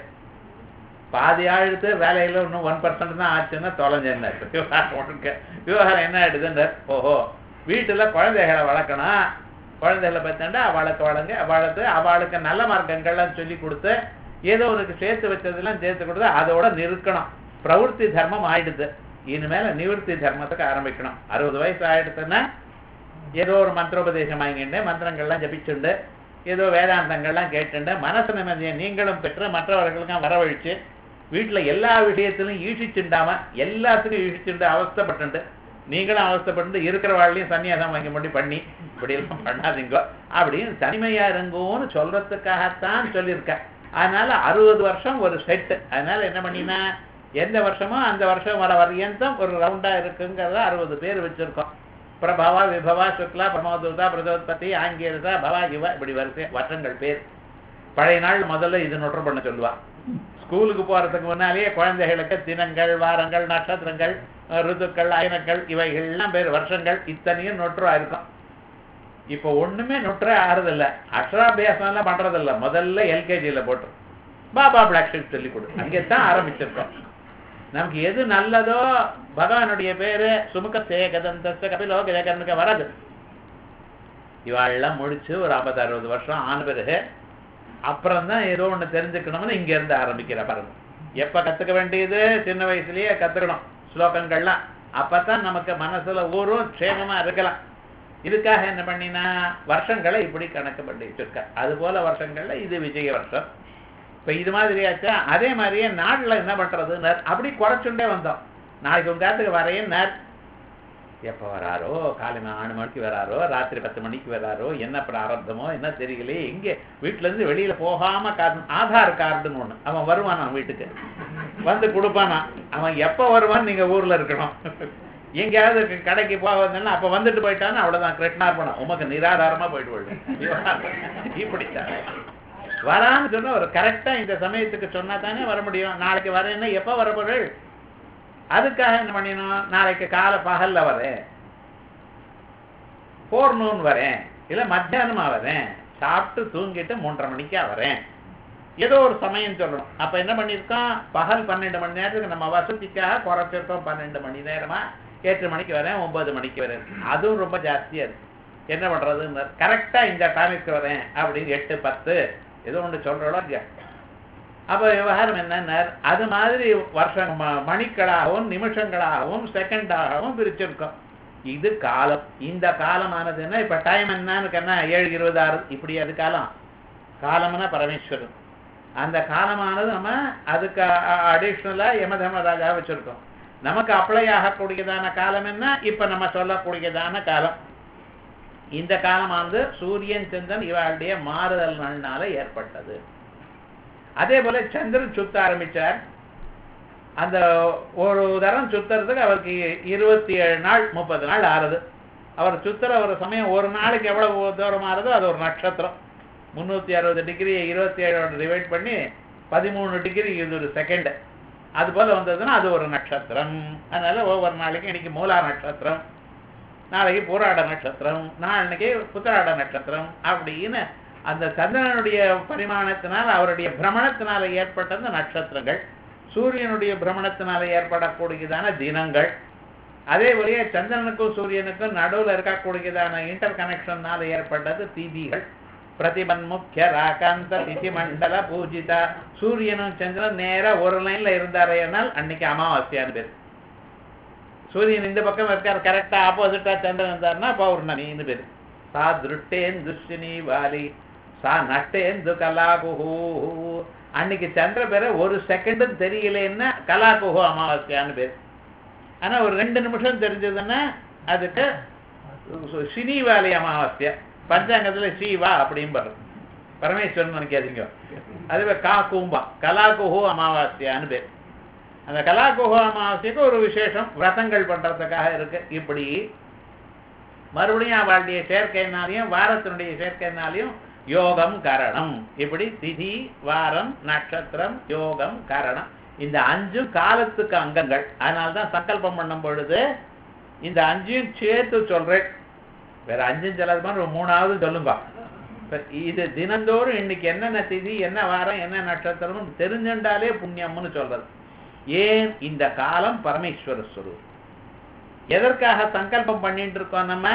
பாதி ஆழுத்து வேலையில இன்னும் ஒன் பர்சன்ட் தான் ஆச்சுன்னா தொலைஞ்சேன்னு விவகாரம் ஒழுங்க விவகாரம் என்ன ஆயிடுதுன்ற ஓஹோ வீட்டுல குழந்தைகளை வளர்க்கணும் குழந்தைகளை பார்த்தா அவளுக்கு வளங்க வளர்த்து அவளுக்கு நல்ல மார்க்கங்கள்லாம் சொல்லி கொடுத்து ஏதோ உனக்கு சேர்த்து வச்சதெல்லாம் சேர்த்து கொடுத்து அதோட நிறுக்கணும் பிரவருத்தி தர்மம் ஆயிடுது இனிமேல நிவர்த்தி தர்மத்துக்கு ஆரம்பிக்கணும் அறுபது வயசு ஆயிடுச்சுன்னா ஏதோ ஒரு மந்திரோபதேசம் வாங்கிட்டு மந்திரங்கள்லாம் ஜபிச்சுண்டு ஏதோ வேதாந்தங்கள்லாம் கேட்டுண்டு மனசு நிம்மதியை நீங்களும் பெற்று மற்றவர்களுக்கும் வரவழைச்சு வீட்டுல எல்லா விஷயத்திலும் ஈஷிச்சுண்டாம எல்லாத்துக்கும் ஈஷிச்சுண்டு அவஸ்தைப்பட்டு நீங்களும் அவஸ்தைப்பட்டு இருக்கிற வாழ்லையும் சன்னியாசம் வாங்கி மட்டும் பண்ணி இப்படி எல்லாம் பண்ணாதீங்க அப்படின்னு தனிமையா இருங்கோன்னு சொல்றதுக்காகத்தான் சொல்லியிருக்கேன் அதனால அறுபது வருஷம் ஒரு செட்டு அதனால என்ன பண்ணினா எந்த வருஷமோ அந்த வருஷம் வர வரையந்தம் ஒரு ரவுண்டா இருக்குங்கிறத அறுபது பேர் வச்சிருக்கோம் பிரபவா விபவா சுக்லா பிரமோதூதா பிரதோத்பத்தி ஆங்கியரதா பவா இவ இப்படி வரிசை வருஷங்கள் பேர் பழைய நாள் முதல்ல இது நொற்று பண்ண சொல்லுவா ஸ்கூலுக்கு போறதுக்கு முன்னாலேயே குழந்தைகளுக்கு தினங்கள் வாரங்கள் நட்சத்திரங்கள் ருதுக்கள் அயனங்கள் இவைகள்லாம் பேர் வருஷங்கள் இத்தனையும் நொற்றா இருக்கும் இப்போ ஒண்ணுமே நொற்றே ஆறுதில்ல அக்ஷராபியாசம் எல்லாம் பண்றதில்ல முதல்ல எல்கேஜியில போட்டு பாபா பிளாக் ஷீட் சொல்லி கொடு அங்கேத்தான் ஆரம்பிச்சிருக்கோம் நமக்கு எது நல்லதோ பகவானுடைய பேரு சுமுக சேகதந்த கபிலோ கிரகனுக்கு வராது இவாளெல்லாம் முடிச்சு ஒரு ஐம்பது அறுபது வருஷம் ஆன பிறகு அப்புறம் தான் ஏதோ ஒண்ணு தெரிஞ்சுக்கணும்னு இங்க இருந்து ஆரம்பிக்கிற பாருங்க எப்ப கத்துக்க வேண்டியது சின்ன வயசுலயே கத்துக்கணும் ஸ்லோகங்கள்லாம் அப்பதான் நமக்கு மனசுல ஊரும் க்ஷேமமா இருக்கலாம் இதுக்காக என்ன பண்ணினா வருஷங்களை இப்படி கணக்கு பண்ணி வச்சிருக்க அது போல வருஷங்கள்ல இது விஜய வருஷம் இப்ப இது மாதிரியாச்சா அதே மாதிரியே நாடுல என்ன பண்றதுன்னு அப்படி குறைச்சுண்டே வந்தோம் நாளைக்கு உங்க காத்துக்கு வரையன்னார் எப்ப வராரோ காலையில ஆறு மணிக்கு வராரோ ராத்திரி பத்து மணிக்கு வராரோ என்ன பிராரப்தமோ என்ன தெரியலையே எங்க வீட்டுல இருந்து வெளியில போகாம காரணம் ஆதார் கார்டுன்னு ஒண்ணு அவன் வருவானா வீட்டுக்கு வந்து கொடுப்பானா அவன் எப்ப வருவான்னு நீங்க ஊர்ல இருக்கணும் எங்கேயாவது கடைக்கு போக வந்தேன்னா அப்ப வந்துட்டு போயிட்டான்னு அவ்வளவுதான் கிருஷ்ணார்பணம் உமக்கு நிராதாரமா போயிட்டு விடுவேன் இப்படித்தான் வரான்னு சொன்னா ஒரு கரெக்டா இந்த சமயத்துக்கு சொன்னா தானே வர முடியும் நாளைக்கு வரேன்னா எப்ப வர பொருள் அதுக்காக என்ன பண்ணிடணும் நாளைக்கு காலை பகல்ல வரேன் போர்னூன் வரேன் இல்ல மத்தியானமா வரேன் சாப்பிட்டு தூங்கிட்டு மூன்றரை மணிக்கா வரேன் ஏதோ ஒரு சமயம் சொல்லணும் அப்ப என்ன பண்ணிருக்கோம் பகல் பன்னெண்டு மணி நேரத்துக்கு நம்ம வசதிக்காக குறைச்சிருக்கோம் பன்னெண்டு மணி நேரமா எட்டு மணிக்கு வரேன் ஒன்பது மணிக்கு வரேன் அதுவும் ரொம்ப ஜாஸ்தியா இருக்கு என்ன பண்றதுன்னு கரெக்டா இந்த டைமுக்கு வரேன் அப்படின்னு எட்டு பத்து ஏதோ ஒன்று சொல்றோம் இல்லையா அப்ப விவகாரம் என்னன்னா அது மாதிரி வருஷம் ம- மணிக்களாகவும் நிமிஷங்களாகவும் செகண்டாகவும் பிரிச்சிருக்கோம் இது காலம் இந்த காலமானது என்ன இப்ப டைம் என்னன்னு என்ன ஏழு இருபது ஆறு இப்படி அது காலம் காலம்னா பரமேஸ்வரன் அந்த காலமானது நம்ம அதுக்கு அடிஷ்னலா யமதர்ம ராஜா வச்சிருக்கோம் நமக்கு அப்ளை ஆகக்கூடியதான காலம் என்ன இப்ப நம்ம சொல்லக்கூடியதான காலம் இந்த காலமானது சூரியன் சந்திரன் இவளுடைய மாறுதல்னால ஏற்பட்டது அதே போல சந்திரன் சுத்த ஆரம்பிச்சார் அந்த ஒரு தரம் சுத்துறதுக்கு அவருக்கு இருபத்தி ஏழு நாள் முப்பது நாள் ஆறுது அவர் சுத்துற ஒரு சமயம் ஒரு நாளைக்கு எவ்வளவு தூரம் ஆறுதோ அது ஒரு நட்சத்திரம் முந்நூற்றி அறுபது டிகிரி இருபத்தி ஏழோட டிவைட் பண்ணி பதிமூணு டிகிரி இது ஒரு செகண்ட் அது போல வந்ததுன்னா அது ஒரு நட்சத்திரம் அதனால ஒவ்வொரு நாளைக்கும் இன்னைக்கு மூலா நட்சத்திரம் நாளைக்கு பூராட நட்சத்திரம் நாளைக்கு புத்தராட நட்சத்திரம் அப்படின்னு அந்த சந்திரனுடைய பரிமாணத்தினால் அவருடைய பிரமணத்தினால ஏற்பட்ட அந்த நட்சத்திரங்கள் சூரியனுடைய பிரமணத்தினால ஏற்படக்கூடியதான தினங்கள் அதே போலயே சந்திரனுக்கும் சூரியனுக்கும் நடுவில் இருக்கக்கூடியதான இன்டர் கனெக்ஷன்னால ஏற்பட்டது திதிகள் பிரதிபன் முக்கிய ராகாந்த திதி மண்டல பூஜிதா சூரியனும் சந்திரன் நேரா ஒரு லைன்ல இருந்தாரேனால் அன்னைக்கு அமாவாசையான்னு பேர் சூரியன் இந்த பக்கம் இருக்கார் கரெக்டா ஆப்போசிட்டா சந்திரன் இருந்தார்னா பௌர்ணமின்னு பேரு சா திருட்டேந்து துஷ்டினி வாலி சா நட்டேந்து கலாகுஹூ அன்னைக்கு சந்திர பேரை ஒரு செகண்டும் தெரியலன்னா கலாகுஹு அமாவாசையான்னு பேர் ஆனா ஒரு ரெண்டு நிமிஷம் தெரிஞ்சதுன்னா அதுக்கு சினிவாலி அமாவாசை பஞ்சாங்கத்துல சீவா அப்படிம்பாரு பரமேஸ்வரன் நினைக்காதீங்க அதுவே கா கூம்பா கலாகுஹு அமாவாசையான்னு பேர் அந்த கலாகுஹ அமாவாசைக்கு ஒரு விசேஷம் விரதங்கள் பண்றதுக்காக இருக்கு இப்படி மறுபடியும் அவளுடைய சேர்க்கைனாலையும் வாரத்தினுடைய சேர்க்கைனாலையும் யோகம் கரணம் இப்படி திதி வாரம் நட்சத்திரம் யோகம் கரணம் இந்த அஞ்சு காலத்துக்கு அங்கங்கள் அதனால்தான் சங்கல்பம் பண்ணும் பொழுது இந்த அஞ்சையும் சேர்த்து சொல்றேன் வேற அஞ்சும் சொல்லாத மாதிரி ஒரு மூணாவது சொல்லுங்க இப்ப இது தினந்தோறும் இன்னைக்கு என்னென்ன திதி என்ன வாரம் என்ன நட்சத்திரம் தெரிஞ்சுண்டாலே புண்ணியம்னு சொல்றது ஏன் இந்த காலம் பரமேஸ்வர ஸ்வரூப் எதற்காக சங்கல்பம் பண்ணிட்டு இருக்கோம் நம்ம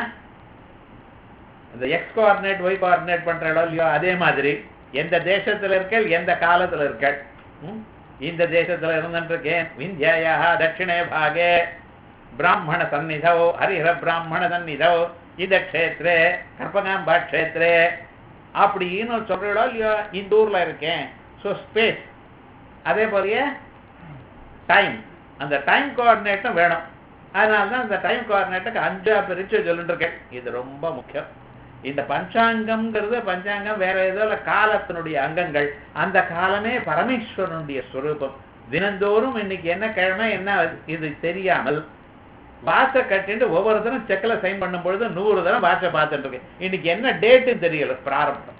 இந்த எக்ஸ் கோஆர்டினேட் ஒய் கோஆர்டினேட் பண்ற இடம் இல்லையோ அதே மாதிரி எந்த தேசத்துல இருக்கல் எந்த காலத்துல இருக்கல் ம்? இந்த தேசத்துல இருந்துருக்கேன் விந்தியா தட்சிணே பாகே பிராமண சந்நிதோ ஹரிஹர பிராமண சந்நிதோ இந்த க்ஷேத்ரே கற்பகாம்பா க்ஷேத்ரே அப்படின்னு சொல்றோம் இல்லையோ இந்த ஊர்ல இருக்கேன் ஸோ ஸ்பேஸ் அதே போலயே டைம் அந்த டைம் கோஆர்டினேட்டும் வேணும் அதனால தான் அந்த டைம் கோஆர்டினேட்டுக்கு அஞ்சா பிரிச்சு சொல்லிட்டு இருக்கேன் இது ரொம்ப முக்கியம் இந்த பஞ்சாங்கம்ங்கிறது பஞ்சாங்கம் வேற ஏதோ இல்ல காலத்தினுடைய அங்கங்கள் அந்த காலமே பரமேஸ்வரனுடைய ஸ்வரூபம் தினந்தோறும் இன்னைக்கு என்ன கிழமை என்ன இது தெரியாமல் வாட்சை கட்டிட்டு ஒவ்வொரு தரம் செக்கில் சைன் பண்ணும் பொழுது நூறு தரம் வாட்சை பார்த்துட்டு இருக்கேன் இன்னைக்கு என்ன டேட்டுன்னு தெரியல பிராரம்பம்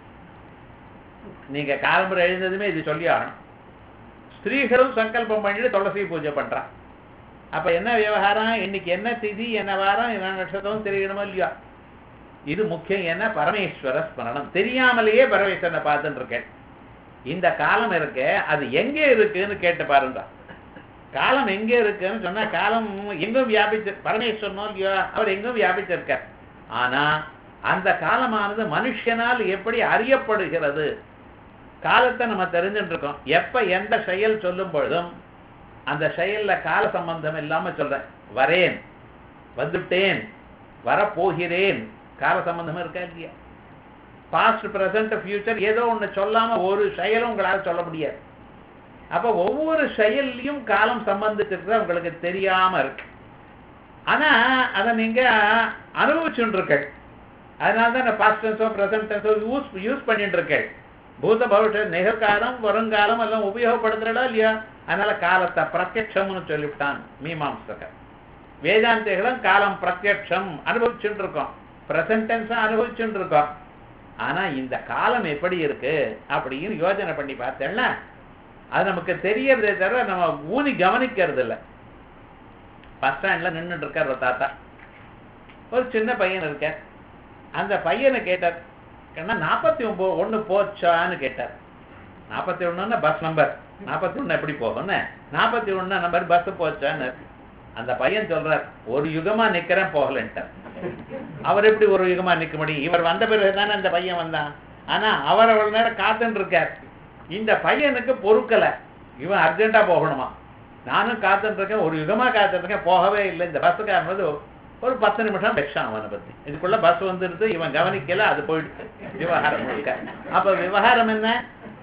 நீங்க காலம்பரை எழுந்ததுமே இது சொல்லி ஆகணும் ஸ்திரீகளும் சங்கல்பம் பண்ணிட்டு துளசி பூஜை பண்றான் அப்ப என்ன விவகாரம் இன்னைக்கு என்ன திதி என்ன வாரம் என்ன நட்சத்திரம் தெரியணுமோ இல்லையா இது முக்கியம் என்ன பரமேஸ்வர ஸ்மரணம் தெரியாமலேயே பரமேஸ்வரனை பார்த்துட்டு இருக்கேன் இந்த காலம் இருக்கு அது எங்க இருக்குன்னு கேட்டு பாருங்க காலம் எங்க இருக்குன்னு சொன்னா காலம் எங்கும் வியாபிச்சு பரமேஸ்வரனோ இல்லையோ அவர் எங்கும் வியாபிச்சிருக்கார் ஆனா அந்த காலமானது மனுஷனால் எப்படி அறியப்படுகிறது காலத்தை நம்ம தெரிஞ்சுட்டு இருக்கோம் எப்ப எந்த செயல் சொல்லும் பொழுதும் அந்த செயல்ல கால சம்பந்தம் இல்லாம சொல்றேன் வரேன் வந்துட்டேன் வரப்போகிறேன் கால சம்பந்தம் இருக்கா இல்லையா பாஸ்ட் பிரசன்ட் ஃபியூச்சர் ஏதோ ஒண்ணு சொல்லாம ஒரு செயலும் உங்களால சொல்ல முடியாது அப்ப ஒவ்வொரு செயல்லையும் காலம் சம்பந்திச்சிருக்கிறது உங்களுக்கு தெரியாம இருக்கு ஆனா அதை நீங்க அனுபவிச்சுட்டு இருக்கீங்க அதனால தான் பாஸ்ட் டென்ஸோ பிரசன்ட் டென்ஸோ யூஸ் யூஸ் பண்ணிட்டு இருக்கேன் பூத பவிஷ்ய நிகழ்காலம் வருங்காலம் எல்லாம் உபயோகப்படுத்துறடா இல்லையா அதனால காலத்தை பிரத்யட்சம்னு சொல்லிவிட்டான் மீமாம்சகர் வேதாந்திகளும் காலம் பிரத்யட்சம் அனுபவிச்சுட்டு இருக்கோம் பிரசன்ட் டென்ஸா அனுபவிச்சுட்டு இருக்கோம் ஆனா இந்த காலம் எப்படி இருக்கு அப்படின்னு யோசனை பண்ணி பார்த்தேன்னா அது நமக்கு தெரியறதே தவிர நம்ம ஊனி கவனிக்கிறது இல்லை பஸ் ஸ்டாண்ட்ல நின்றுட்டு இருக்கார் ஒரு தாத்தா ஒரு சின்ன பையன் இருக்கார் அந்த பையனை கேட்டார் ஏன்னா நாற்பத்தி ஒன்பது ஒன்று போச்சான்னு கேட்டார் நாற்பத்தி ஒண்ணுன்னா பஸ் நம்பர் நாற்பத்தி ஒண்ணு எப்படி போகும்னு நாற்பத்தி ஒண்ணு நம்பர் பஸ் போச்சான்னு அந்த பையன் சொல்றார் ஒரு யுகமா நிக்கிறேன் போகலன்ட்டார் அவர் எப்படி ஒரு யுகமா நிக்க முடியும் இவர் வந்த பிறகு தானே அந்த பையன் வந்தான் ஆனா அவர் அவ்வளவு நேரம் காத்துன்னு இருக்கார் இந்த பையனுக்கு பொறுக்கல இவன் அர்ஜென்ட்டா போகணுமா நானும் காத்துட்டு இருக்கேன் ஒரு யுகமா காத்துட்டு இருக்கேன் போகவே இல்லை இந்த பஸ்ஸுக்காரனது ஒரு பத்து நிமிஷம் பெக்ஷான் அவனை பத்தி இதுக்குள்ள பஸ் வந்துடுது இவன் கவனிக்கல அது போயிடுச்சு விவகாரம் முழுக்க அப்ப விவகாரம் என்ன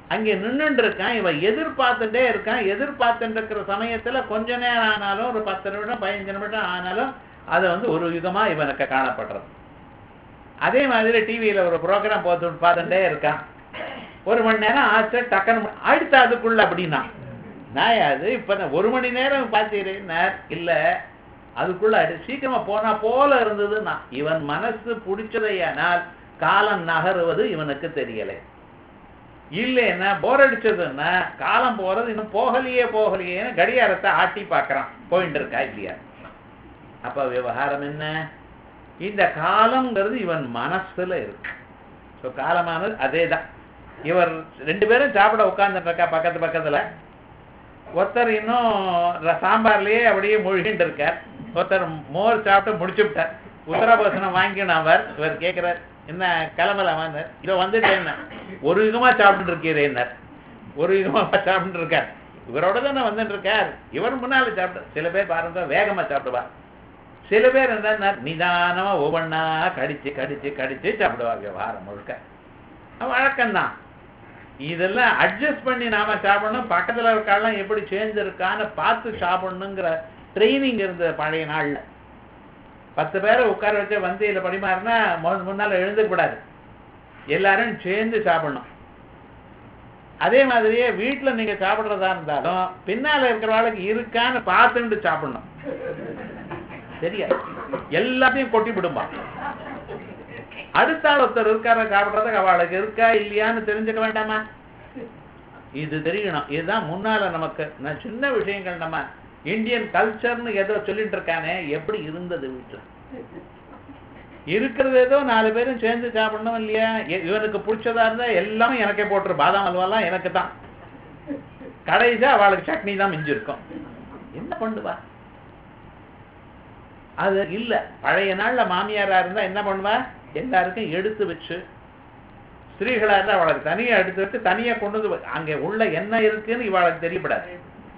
அங்கே நின்றுட்டு இருக்கான் இவன் எதிர்பார்த்துட்டே இருக்கான் எதிர்பார்த்துட்டு இருக்கிற சமயத்துல கொஞ்ச நேரம் ஆனாலும் ஒரு பத்து நிமிடம் பதினஞ்சு நிமிடம் ஆனாலும் அது வந்து ஒரு விதமா இவனுக்கு காணப்படுறது அதே மாதிரி டிவியில ஒரு ப்ரோக்ராம் பார்த்து பார்த்துட்டே இருக்கான் ஒரு மணி நேரம் ஆச்சு டக்குன்னு அடுத்த அதுக்குள்ள அப்படின்னா நான் அது இப்ப நான் ஒரு மணி நேரம் பார்த்தீரேன் இல்ல அதுக்குள்ள அடி சீக்கிரமா போனா போல இருந்ததுன்னா இவன் மனசு பிடிச்சதையானால் காலம் நகருவது இவனுக்கு தெரியலை இல்லைன்னா போர் அடிச்சதுன்னா காலம் போறது இன்னும் போகலையே போகலையேன்னு கடியாரத்தை ஆட்டி பார்க்கறான் போயிட்டு இருக்கா இல்லையா அப்ப விவகாரம் என்ன இந்த காலம்ங்கிறது இவன் மனசுல இருக்கு ஸோ காலமானது அதே தான் இவர் ரெண்டு பேரும் சாப்பிட உட்கார்ந்துட்டு இருக்கா பக்கத்து பக்கத்துல ஒருத்தர் இன்னும் ர- சாம்பார்லயே அப்படியே மூழ்கிட்டு இருக்கார் ஒருத்தர் மோர் சாப்பிட்டு முடிச்சு விட்டார் உத்தரபோசனம் வாங்கினான் அவர் இவர் கேட்கிறார் என்ன கிளம்பலாமான்னு இதோ வந்துட்டேன் ஒரு விதமா சாப்பிட்டு இருக்கீரேன்னார் ஒரு விதமா சாப்பிட்டு இருக்கார் இவரோட தானே வந்துட்டு இருக்கார் இவர் முன்னால சாப்பிட்டு சில பேர் பாருங்க வேகமா சாப்பிடுவா சில பேர் என்ன நிதானமா ஒவ்வொன்னா கடிச்சு கடிச்சு கடிச்சு சாப்பிடுவாங்க வாரம் முழுக்க அது வழக்கம்தான் இதெல்லாம் அட்ஜஸ்ட் பண்ணி நாம சாப்பிடணும் பக்கத்துல இருக்காலாம் எப்படி சேர்ந்துருக்கான்னு பார்த்து சாப்பிடணுங்கிற ட்ரைனிங் இருந்தது பழைய நாள்ல பத்து பேரை உட்கார வச்சு வந்தியில பரிமாறினா மு- முன்னால எழுந்துக்க கூடாது எல்லாரும் சேர்ந்து சாப்பிடணும் அதே மாதிரியே வீட்டுல நீங்க சாப்பிடுறதா இருந்தாலும் பின்னால இருக்கிறவாளுக்கு இருக்கான்னு பார்த்துட்டு சாப்பிடணும் சரியா எல்லாத்தையும் கொட்டி விடுமா அடுத்த ஆள் ஒருத்தர் இருக்கார சாப்பிடுறதுக்கு அவளுக்கு இருக்கா இல்லையான்னு தெரிஞ்சுக்க வேண்டாமா இது தெரியணும் இதுதான் முன்னால நமக்கு நான் சின்ன விஷயங்கள் நம்ம இந்தியன் கல்ச்சர்னு ஏதோ சொல்லிட்டு இருக்கானே எப்படி இருந்தது வீட்டுல இருக்கிறது ஏதோ நாலு பேரும் சேர்ந்து சாப்பிடணும் இல்லையா இ- இவனுக்கு பிடிச்சதா இருந்தா எல்லாமே எனக்கே போட்டுரு பாதாம் அல்வாலாம் எனக்கு தான் கடைசியா அவளுக்கு சட்னி தான் மிஞ்சிருக்கும் என்ன பண்ணுவா அது இல்ல பழைய நாள்ல மாமியாரா இருந்தா என்ன பண்ணுவா எல்லாருக்கும் எடுத்து வச்சு ஸ்திரீகளா இருந்தா அவளுக்கு தனியா எடுத்து வச்சு தனியா கொண்டு வந்து வ- அங்க உள்ள என்ன இருக்குன்னு இவளுக்கு தெரியப்படாது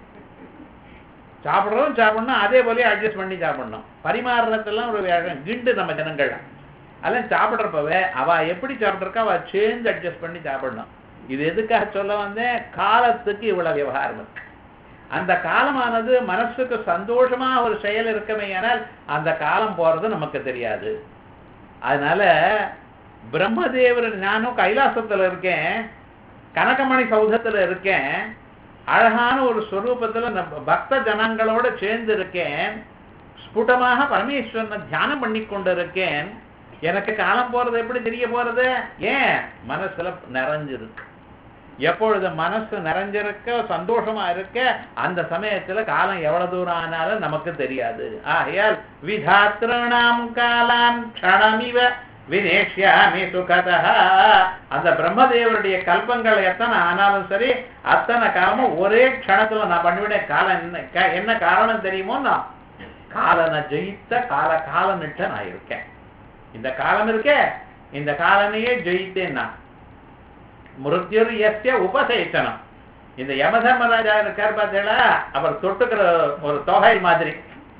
சாப்பிடுறோம் சாப்பிடணும் அதே போலயே அட்ஜஸ்ட் பண்ணி சாப்பிடணும் பரிமாறுறதெல்லாம் ஒரு வேகம் கிண்டு நம்ம ஜனங்கள் அதெல்லாம் சாப்பிடுறப்பவே அவ எப்படி சாப்பிட்றக்கா அவ சேர்ந்து அட்ஜஸ்ட் பண்ணி சாப்பிடணும் இது எதுக்காக சொல்ல வந்தேன் காலத்துக்கு இவ்வளவு விவகாரம் இருக்கு அந்த காலமானது மனசுக்கு சந்தோஷமா ஒரு செயல் இருக்கமேயானால் அந்த காலம் போறது நமக்கு தெரியாது அதனால பிரம்மதேவர் நானும் கைலாசத்துல இருக்கேன் கனகமணி சௌதத்துல இருக்கேன் அழகான ஒரு ஸ்வரூபத்துல நம்ம பக்த ஜனங்களோட சேர்ந்து இருக்கேன் ஸ்புடமாக பரமேஸ்வரனை தியானம் பண்ணி கொண்டு இருக்கேன் எனக்கு காலம் போறது எப்படி தெரிய போறது ஏன் மனசுல நிறைஞ்சிருக்கு எப்பொழுது மனசு நிறைஞ்சிருக்க சந்தோஷமா இருக்க அந்த சமயத்துல காலம் எவ்வளவு தூரம் ஆனாலும் நமக்கு தெரியாது ஆகையால் விதாத்திரணாம் காலான் க்ஷணமிவ வினேஷ்யாமி சுகதா அந்த பிரம்மதேவருடைய கல்பங்கள் எத்தனை ஆனாலும் சரி அத்தனை காலமும் ஒரே க்ஷணத்துல நான் பண்ணிவிடேன் காலம் என்ன க- என்ன காரணம் தெரியுமோ நான் காலனை ஜெயித்த கால காலனிட்ட நான் இருக்கேன் இந்த காலம் இருக்கே இந்த காலனையே ஜெயித்தேன் நான் மிருத்யுர் எஸ்ய உபசேச்சனம் இந்த யமதர்மராஜா இருக்கார் பார்த்தீங்களா அவர் தொட்டுக்கிற ஒரு தொகை மாதிரி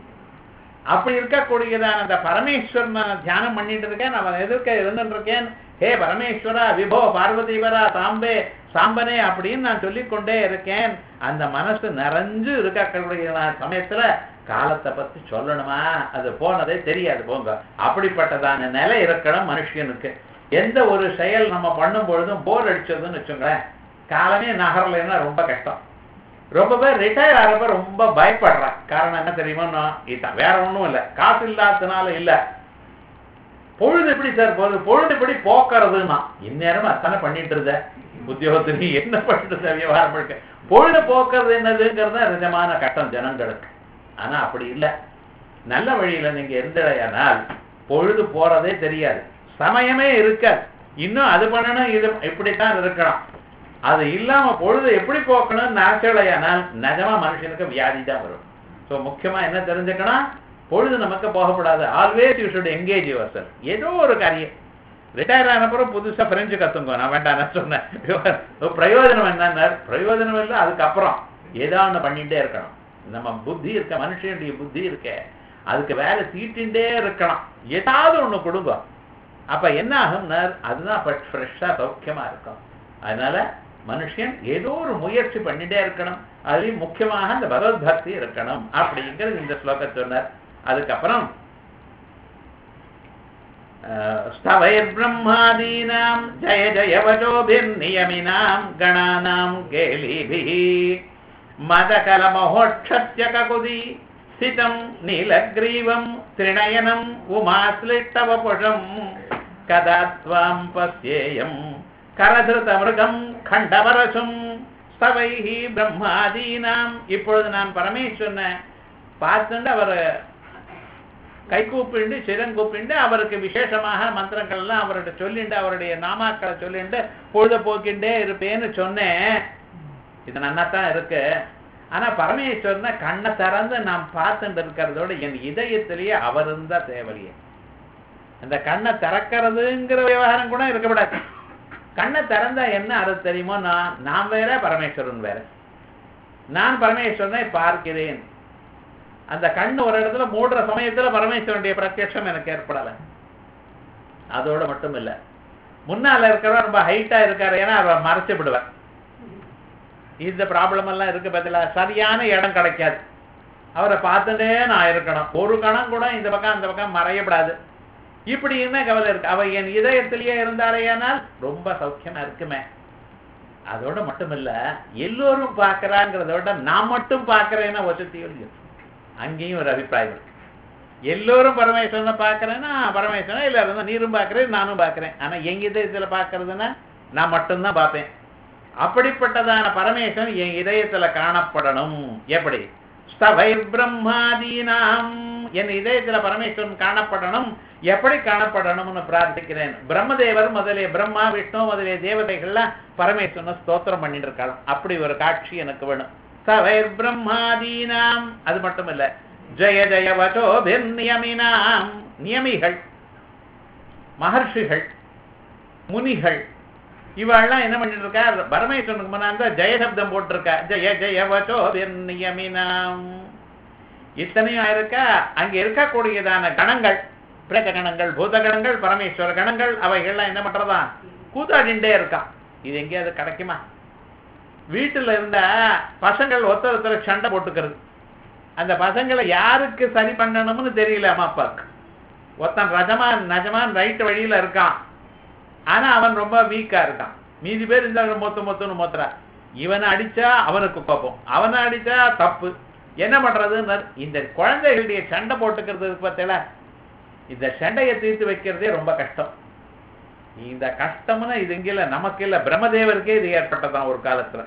அப்படி இருக்கக்கூடியதான அந்த பரமேஸ்வரன் நான் தியானம் பண்ணிட்டு இருக்கேன் அவன் எதிர்க்க இருந்துட்டு இருக்கேன் ஹே பரமேஸ்வரா விபோ பார்வதீவரா சாம்பே சாம்பனே அப்படின்னு நான் சொல்லிக்கொண்டே இருக்கேன் அந்த மனசு நிறைஞ்சு இருக்கக்கூடிய சமயத்துல காலத்தை பத்தி சொல்லணுமா அது போனதே தெரியாது போங்க அப்படிப்பட்டதான நிலை இருக்கணும் மனுஷனுக்கு எந்த ஒரு செயல் நம்ம பண்ணும் பொழுதும் போர் அடிச்சதுன்னு வச்சுங்களேன் காலமே நகரலைன்னா ரொம்ப கஷ்டம் ரொம்ப பேர் ரிட்டையர் ஆகிறப்ப ரொம்ப பயப்படுறான் காரணம் என்ன தெரியுமா இதுதான் வேற ஒண்ணும் இல்ல காசு இல்லாததுனால இல்ல பொழுது எப்படி சார் போகுது பொழுது எப்படி போக்குறதுன்னா இந்நேரம் அத்தனை பண்ணிட்டு இருந்த உத்தியோகத்துல நீ என்ன பண்ணிட்டு இருந்த விவகாரம் இருக்க பொழுது போக்குறது என்னதுங்கிறது தான் நிஜமான கட்டம் ஜனங்களுக்கு ஆனா அப்படி இல்ல நல்ல வழியில நீங்க இருந்தடையானால் பொழுது போறதே தெரியாது சமயமே இருக்காது இன்னும் அது பண்ணணும் இது இப்படித்தான் இருக்கணும் அது இல்லாம பொழுது எப்படி போக்கணும் நினைச்சலையானால் நிஜமா மனுஷனுக்கு வியாதி தான் வரும் ஸோ முக்கியமா என்ன தெரிஞ்சுக்கணும் பொழுது நமக்கு போகக்கூடாது always you should engage yourself ஏதோ ஒரு காரியம் ரிட்டையர் ஆனப்புறம் புதுசா பிரெஞ்சு கத்துங்க நான் வேண்டாம் நான் சொன்னேன் பிரயோஜனம் என்னன்னா பிரயோஜனம் இல்லை அதுக்கப்புறம் ஏதோ ஒண்ணு பண்ணிட்டே இருக்கணும் நம்ம புத்தி இருக்க மனுஷனுடைய புத்தி இருக்க அதுக்கு வேலை தீட்டின்டே இருக்கணும் ஏதாவது ஒண்ணு கொடுங்க அப்ப என்ன ஆகும்னா அதுதான் ஃப்ரெஷ்ஷா சௌக்கியமா இருக்கும் அதனால மனுஷன் ஏதோ ஒரு முயற்சி பண்ணிட்டே இருக்கணும் அதுலயும் முக்கியமாக அந்த பகவத் பக்தி இருக்கணும் அப்படிங்கிறது இந்த ஸ்லோகம் சொன்னார் அதுக்கப்புறம் स्तवैर्ब्रह्मादीनां जय जय वचोभिर्नियमिनां गणानां केलीभिः मदकलमहोक्षस्य ककुदी स्थितं नीलग्रीवं त्रिणयनम् उमाश्लिष्टवपुषं कदा त्वां पश्येयं करधृतमृगं खण्डपरशुं स्तवैः ब्रह्मादीनाम् இப்பொழுது நான் பரமேஸ்வரனை பார்த்துட்டு அவர் கை கூப்பிண்டு சிறங்கூப்பிண்டு அவருக்கு விசேஷமாக மந்திரங்கள் எல்லாம் அவர்கிட்ட சொல்லிண்டு அவருடைய நாமாக்களை சொல்லிண்டு பொழுத போக்கிண்டே இருப்பேன்னு சொன்னேன் இது நன்னாத்தான் இருக்கு ஆனா பரமேஸ்வரனை கண்ணை திறந்து நாம் பார்த்துட்டு இருக்கிறதோட என் இதயத்திலேயே அவர் இருந்தா தேவையே அந்த கண்ணை திறக்கிறதுங்கிற விவகாரம் கூட இருக்கக்கூடாது கண்ணை திறந்தா என்ன அது தெரியுமோ நான் நான் வேற பரமேஸ்வரன் வேற நான் பரமேஸ்வரனை பார்க்கிறேன் அந்த கண்ணு ஒரு இடத்துல மூடுற சமயத்துல பரமேஸ்வரனுடைய பிரத்யட்சம் எனக்கு ஏற்படலை அதோட மட்டும் இல்ல முன்னால இருக்கிறவர் ரொம்ப ஹைட்டா இருக்காரு ஏன்னா அவர் மறைச்சு விடுவார் இந்த ப்ராப்ளம் எல்லாம் இருக்கு பதிலா சரியான இடம் கிடைக்காது அவரை பார்த்துட்டே நான் இருக்கணும் ஒரு கணம் கூட இந்த பக்கம் அந்த பக்கம் மறையப்படாது இப்படி என்ன கவலை இருக்கு அவ என் இதயத்திலேயே இருந்தாலேயானால் ரொம்ப சௌக்கியமா இருக்குமே அதோட மட்டும் இல்ல எல்லோரும் பார்க்கறாங்கிறத விட நான் மட்டும் பார்க்கறேன்னா வசதியும் இல்லையோ அங்கேயும் ஒரு அபிப்பிராயம் இருக்கு எல்லோரும் பரமேஸ்வரனை பார்க்கறேன்னா பரமேஸ்வரன் எல்லாரும் தான் நீரும் பார்க்கறேன் நானும் பார்க்கறேன் ஆனா எங்க இதயத்துல பார்க்கறதுன்னா நான் மட்டும்தான் பார்ப்பேன் அப்படிப்பட்டதான பரமேஸ்வரன் என் இதயத்துல காணப்படணும் எப்படி ஸ்தவைர் பிரம்மாதீனாம் என் இதயத்துல பரமேஸ்வரன் காணப்படணும் எப்படி காணப்படணும்னு பிரார்த்திக்கிறேன் பிரம்மதேவர் முதலிய பிரம்மா விஷ்ணு முதலிய தேவதைகள்லாம் பரமேஸ்வரனை ஸ்தோத்திரம் பண்ணிட்டு இருக்கலாம் அப்படி ஒரு காட்சி எனக்கு வேணும் சவைர் பிரம்மாதீனாம் அது மட்டும் இல்ல ஜெய ஜெய வச்சோபிர் நியமினாம் நியமிகள் மகர்ஷிகள் முனிகள் இவெல்லாம் என்ன பண்ணிட்டு இருக்கா பரமேஸ்வரனுக்கு முன்னாடி ஜெயசப்தம் போட்டிருக்கா ஜெய ஜெய வச்சோபிர் நியமினாம் இத்தனையும் இருக்கா அங்க இருக்கக்கூடியதான கணங்கள் பிரேத கணங்கள் பூத கணங்கள் பரமேஸ்வர கணங்கள் அவைகள்லாம் என்ன பண்றதா கூத்தாடிண்டே இருக்கான் இது எங்கேயாவது கிடைக்குமா வீட்டுல இருந்த பசங்கள் ஒருத்தர் ஒருத்தர் சண்டை போட்டுக்கிறது அந்த பசங்களை யாருக்கு சரி பண்ணணும்னு தெரியல அம்மா அப்பாவுக்கு ஒருத்தன் ரஜமான் நஜமான் ரைட் வழியில இருக்கான் ஆனா அவன் ரொம்ப வீக்கா இருக்கான் மீதி பேர் இந்த மொத்த மொத்தம்னு மொத்தரா இவனை அடிச்சா அவனுக்கு கோபம் அவனை அடிச்சா தப்பு என்ன பண்றதுன்னு இந்த குழந்தைகளுடைய சண்டை போட்டுக்கிறது பார்த்தல இந்த சண்டையை தீர்த்து வைக்கிறதே ரொம்ப கஷ்டம் இந்த கஷ்டம்னா இது இங்க இல்ல நமக்கு இல்ல பிரம்மதேவருக்கே இது ஏற்பட்டதான் ஒரு காலத்துல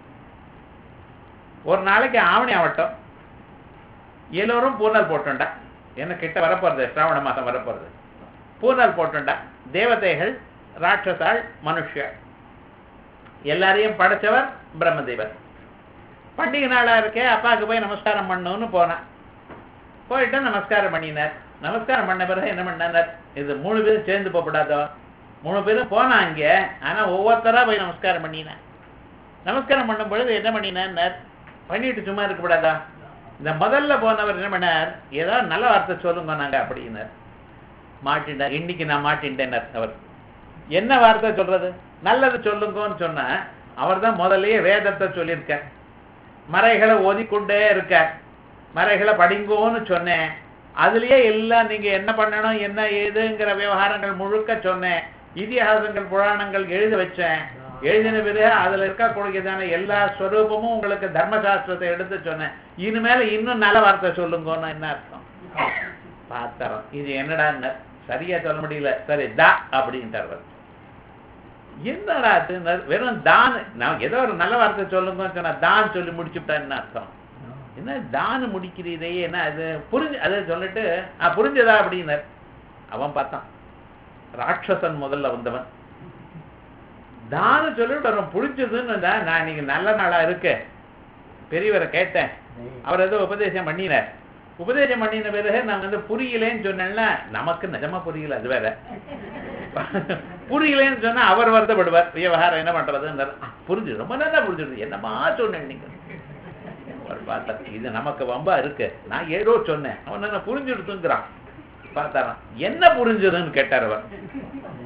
ஒரு நாளைக்கு ஆவணி ஆவட்டம் எல்லோரும் பூனல் போட்டுண்டா என்ன கிட்ட வரப்போறது சிராவண மாசம் வரப்போறது பூனல் போட்டுண்டா தேவதைகள் ராட்சசாள் மனுஷர் எல்லாரையும் படைச்சவர் பிரம்மதேவர் பண்டிகை நாளா இருக்கே அப்பாவுக்கு போய் நமஸ்காரம் பண்ணணும்னு போனான் போயிட்டு நமஸ்காரம் பண்ணினார் நமஸ்காரம் பண்ண பிறகு என்ன பண்ணார் இது மூணு பேரும் சேர்ந்து போகப்படாதோ மூணு பேரும் போனான் அங்கே ஆனா ஒவ்வொருத்தரா போய் நமஸ்காரம் பண்ணினேன் நமஸ்காரம் பண்ணும் பொழுது என்ன பண்ணினார் பண்ணிட்டு சும்மா இருக்கக்கூடாதா இந்த முதல்ல போனவர் என்ன பண்ணார் ஏதாவது நல்ல வார்த்தை சொல்லுங்க நாங்க அப்படின்னார் மாட்டின்டார் இன்னைக்கு நான் மாட்டின்டேன்னார் அவர் என்ன வார்த்தை சொல்றது நல்லது சொல்லுங்கன்னு சொன்னா அவர் தான் முதல்லயே வேதத்தை சொல்லியிருக்கார் மறைகளை ஓதிக்கொண்டே இருக்கார் மறைகளை படிங்கோன்னு சொன்னேன் அதுலயே எல்லாம் நீங்க என்ன பண்ணணும் என்ன ஏதுங்கிற விவகாரங்கள் முழுக்க சொன்னேன் இதிகாசங்கள் புராணங்கள் எழுத வச்சேன் எழுதின பிறகு அதுல இருக்கக்கூடியதான எல்லா ஸ்வரூபமும் உங்களுக்கு தர்மசாஸ்திரத்தை எடுத்து சொன்னேன் இனிமேல இன்னும் நல்ல வார்த்தை சொல்லுங்கன்னு என்ன அர்த்தம் பார்த்தரோம் இது என்னடான்னு சரியா சொல்ல முடியல சரி தா அப்படின்ட்டார் அவர். என்னடா அது வெறும் தான் நான் ஏதோ ஒரு நல்ல வார்த்தை சொல்லுங்கன்னு சொன்னா தான் சொல்லி முடிச்சுட்டான்னு அர்த்தம் என்ன தான் முடிக்கிறீரே என்ன அது புரிஞ்சு அதை சொல்லிட்டு ஆ புரிஞ்சதா அப்படின்னார் அவன் பார்த்தான் ராட்சசன் முதல்ல வந்தவன் தானு சொல்லிட்டு அவன் புரிஞ்சதுன்னு தான் நான் இன்னைக்கு நல்ல நாளா இருக்கு பெரியவரை கேட்டேன் அவர் ஏதோ உபதேசம் பண்ணினார் உபதேசம் பண்ணின பிறகு நான் வந்து புரியலேன்னு சொன்னேன்னா நமக்கு நிஜமா புரியல அது வேற புரியலேன்னு சொன்னா அவர் வருத்தப்படுவார் விவகாரம் என்ன பண்றதுன்னு புரிஞ்சு ரொம்ப நல்லா புரிஞ்சுது என்னமா சொன்னேன் நீங்க அவர் பார்த்தார் இது நமக்கு வம்பா இருக்கு நான் ஏதோ சொன்னேன் அவன் என்ன புரிஞ்சுடுத்துங்கிறான் பார்த்தாராம் என்ன புரிஞ்சதுன்னு கேட்டார் அவர்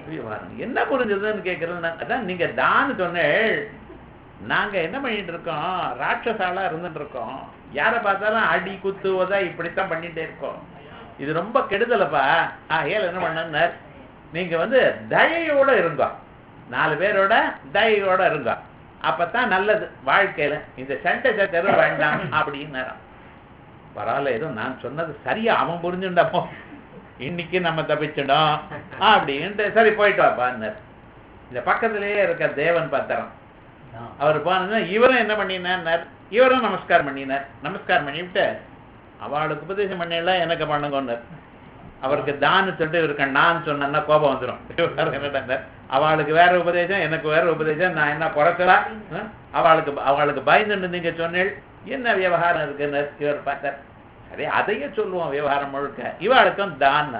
விவகாரம் என்ன புரிஞ்சதுன்னு கேட்கறது நான் அதான் நீங்க தான் சொன்னேள் நாங்க என்ன பண்ணிட்டு இருக்கோம் ராட்சசாலா இருந்துட்டு இருக்கோம் யாரை பார்த்தாலும் அடி குத்து உத இப்படித்தான் பண்ணிட்டே இருக்கோம் இது ரொம்ப கெடுதலப்பா ஆகையால் என்ன பண்ணார் நீங்க வந்து தயையோட இருங்க நாலு பேரோட தயையோட இருங்க அப்பதான் நல்லது வாழ்க்கையில இந்த சண்டை சச்சரவு வேண்டாம் அப்படின்னு பரவாயில்ல ஏதோ நான் சொன்னது சரியா அவன் புரிஞ்சுண்டப்போ இன்னைக்கு நம்ம தப்பிச்சிடும் அப்படின்ட்டு சரி போயிட்டு வாப்பான்னார் இந்த பக்கத்திலேயே இருக்க தேவன் பாத்திரம் அவர் போனதுன்னா இவரும் என்ன பண்ணினார் இவரும் நமஸ்காரம் பண்ணினார் நமஸ்காரம் பண்ணிவிட்டு அவளுக்கு உபதேசம் பண்ணலாம் எனக்கு பண்ணுங்கன்னார் அவருக்கு தான் சொல்லிட்டு இவருக்கு நான் சொன்னேன்னா கோபம் வந்துடும் என்னடா அவளுக்கு வேற உபதேசம் எனக்கு வேற உபதேசம் நான் என்ன குறைச்சலா ஆ? அவளுக்கு அவளுக்கு பயந்துட்டு நீங்க சொன்னேள் என்ன விவகாரம் இருக்குன்னு இவர் பார்த்தார் சரி அதையே சொல்லுவோம் விவகாரம் முழுக்க இவளுக்கும் தான்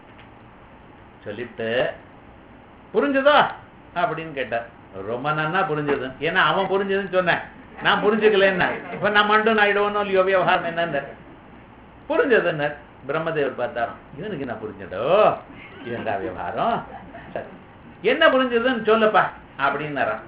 சொல்லிட்டு புரிஞ்சுதோ அப்படின்னு கேட்டார் ரொம்ப நன்னா புரிஞ்சது ஏன்னா அவன் புரிஞ்சதுன்னு சொன்னேன் நான் புரிஞ்சுக்கலன்னா இப்ப நான் மண்டும் ஆயிடுவோன்னு இல்லையோ விவகாரம் என்னன்னு புரிஞ்சதுன்னு பிரம்மதேவர் பார்த்தாராம் இவனுக்கு என்ன புரிஞ்சதோ இவன்டா விவகாரம் சரி என்ன புரிஞ்சதுன்னு சொல்லப்பா அப்படின்னாராம்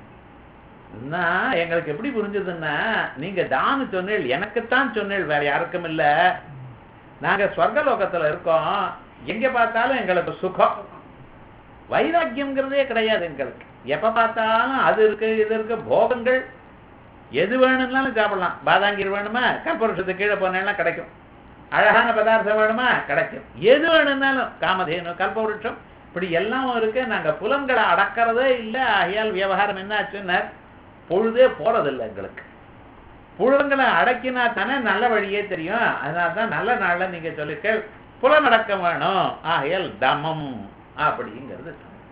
நான் எங்களுக்கு எப்படி புரிஞ்சதுன்னா நீங்க தானு சொன்னேள் எனக்குத்தான் சொன்னேள் வேற யாருக்கும் இல்ல நாங்க ஸ்வர்கலோகத்துல இருக்கோம் எங்க பார்த்தாலும் எங்களுக்கு சுகம் வைராக்கியம்ங்கிறதே கிடையாது எங்களுக்கு எப்ப பார்த்தாலும் அது இருக்கு இது இருக்கு போகங்கள் எது வேணும்னாலும் சாப்பிடலாம் பாதாங்கீர் வேணுமா கற்பூரத்துக்கு கீழே போனேன்னா கிடைக்கும் அழகான பதார்த்தம் வேணுமா கிடைக்கும் எது வேணும்னாலும் காமதேனு கல்பவருஷம் இப்படி எல்லாம் இருக்கு நாங்க புலன்களை அடக்கிறதே இல்லை ஆகையால் விவகாரம் என்ன ஆச்சுன்னா பொழுதே போறதில்லை எங்களுக்கு புலன்களை அடக்கினா தானே நல்ல வழியே தெரியும் அதனால தான் நல்ல நாள்ல நீங்க சொல்லிருக்க புலனடக்கம் வேணும் ஆகையால் தமம் அப்படிங்கிறது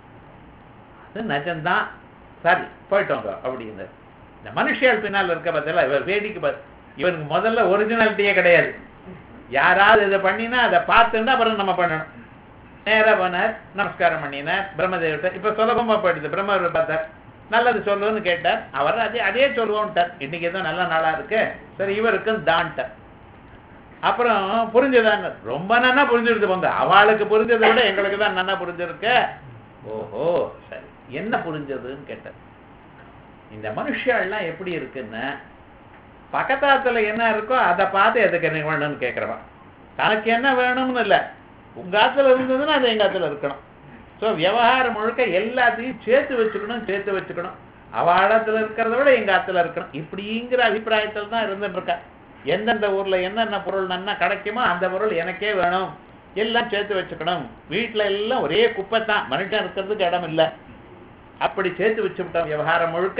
அது நிஜம்தான் சரி போயிட்டோங்க அப்படின்னு இந்த மனுஷியால் பின்னால் இருக்க பார்த்தல இவர் வேடிக்கை பார்த்து இவனுக்கு முதல்ல ஒரிஜினாலிட்டியே கிடையாது யாராவது இதை பண்ணினா அதை பார்த்துன்னா அப்புறம் நம்ம பண்ணணும் நேரா போனார் நமஸ்காரம் பண்ணினார் பிரம்மதேவர்கிட்ட இப்ப சுலபமா போயிடுது பிரம்மவர் பார்த்தார் நல்லது சொல்லுன்னு கேட்டார் அவர் அதே அதே சொல்லுவோம்ட்டார் இன்னைக்கு ஏதோ நல்ல நாளா இருக்கு சரி இவருக்கும் தான்ட்டார் அப்புறம் புரிஞ்சதான்னு ரொம்ப நன்னா புரிஞ்சிருக்கு போங்க அவளுக்கு புரிஞ்சதை விட எங்களுக்கு தான் நன்னா புரிஞ்சிருக்கு ஓஹோ சரி என்ன புரிஞ்சதுன்னு கேட்டார் இந்த மனுஷாலாம் எப்படி இருக்குன்னு பக்கத்தாத்துல என்ன இருக்கோ அதை பார்த்து எதுக்கு என்ன வேணும்னு கேட்கறவன் தனக்கு என்ன வேணும்னு இல்லை உங்க ஆத்துல இருந்ததுன்னா அது எங்க ஆத்துல இருக்கணும் ஸோ விவகாரம் முழுக்க எல்லாத்தையும் சேர்த்து வச்சுக்கணும் சேர்த்து வச்சுக்கணும் அவ இடத்துல இருக்கிறத விட எங்க ஆத்துல இருக்கணும் இப்படிங்கிற அபிப்பிராயத்தில் தான் இருந்துட்டு இருக்கா எந்தெந்த ஊர்ல என்னென்ன பொருள் நன்னா கிடைக்குமோ அந்த பொருள் எனக்கே வேணும் எல்லாம் சேர்த்து வச்சுக்கணும் வீட்டுல எல்லாம் ஒரே குப்பை தான் மனுஷன் இருக்கிறதுக்கு இடம் இல்லை அப்படி சேர்த்து வச்சுவிட்டோம் விவகாரம் முழுக்க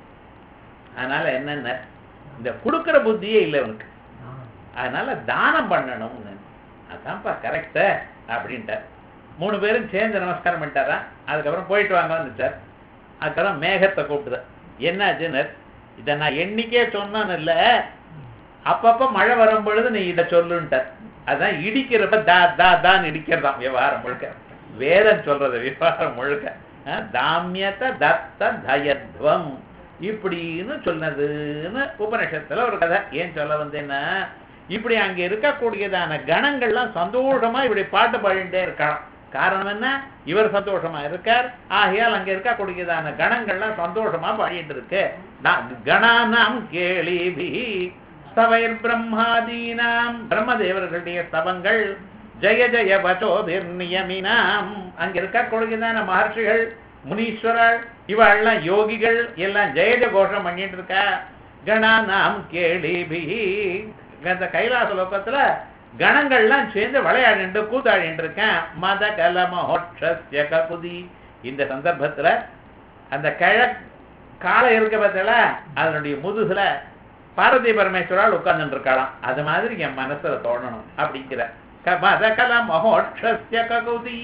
அதனால என்னென்ன இந்த கொடுக்கிற புத்தியே இல்லை இவனுக்கு அதனால தானம் பண்ணணும்னு அதான்ப்பா கரெக்டு அப்படின்ட்டார் மூணு பேரும் சேர்ந்து நமஸ்காரம் பண்ணிட்டாரா அதுக்கப்புறம் போயிட்டு வாங்க வந்துட்டார் அதுக்கப்புறம் மேகத்தை கூப்பிட்டுதான் என்னாச்சுன்னு இதை நான் எண்ணிக்கே சொன்னேன்னு இல்லை அப்பப்ப மழை வரும் பொழுது நீ இதை சொல்லுன்ட்டார் அதான் இடிக்கிறப்ப தா தா தான் இடிக்கிறதாம் விவகாரம் முழுக்க வேதம் சொல்றது விவகாரம் முழுக்க அஹ், தாமியத தத்த தயத்வம் இப்படின்னு சொன்னதுன்னு உபநிஷத்துல ஒரு கதை ஏன் சொல்ல வந்தேன்னா இப்படி அங்க இருக்கக்கூடியதான கணங்கள்லாம் சந்தோஷமா இப்படி பாட்டு பாடிட்டே இருக்கலாம் காரணம் என்ன இவர் சந்தோஷமா இருக்கார் ஆகையால் அங்க இருக்கக்கூடியதான கணங்கள்லாம் சந்தோஷமா பாடிட்டு இருக்கு நா- கணானாம் கேளிபி ஸ்தவைர் பிரம்மாதீனாம் பிரம்மதேவர்களுடைய ஸ்தவங்கள் ஜெய ஜெய வச்சோபிர் நியமினாம் அங்க இருக்கக்கூடியதான மகர்ஷிகள் முனீஸ்வரர் இவெல்லாம் யோகிகள் எல்லாம் ஜெயஜ கோஷம் பண்ணிட்டு இருக்கா கணானாம் கேளிபி அந்த கைலாச லோகத்துல கணங்கள்லாம் சேர்ந்து விளையாடிட்டு கூத்தாடிட்டு இருக்கேன் மத கல மகோட்சஸ்ய ககுதி இந்த சந்தர்ப்பத்துல அந்த கிழ காலை இருக்க பார்த்தல அதனுடைய முதுகுல பார்வதி பரமேஸ்வரால் உட்கார்ந்துட்டு இருக்கலாம் அது மாதிரி என் மனசுல தோணணும் அப்படிங்கிற க- மத கல மகோட்சஸ்ய ககுதி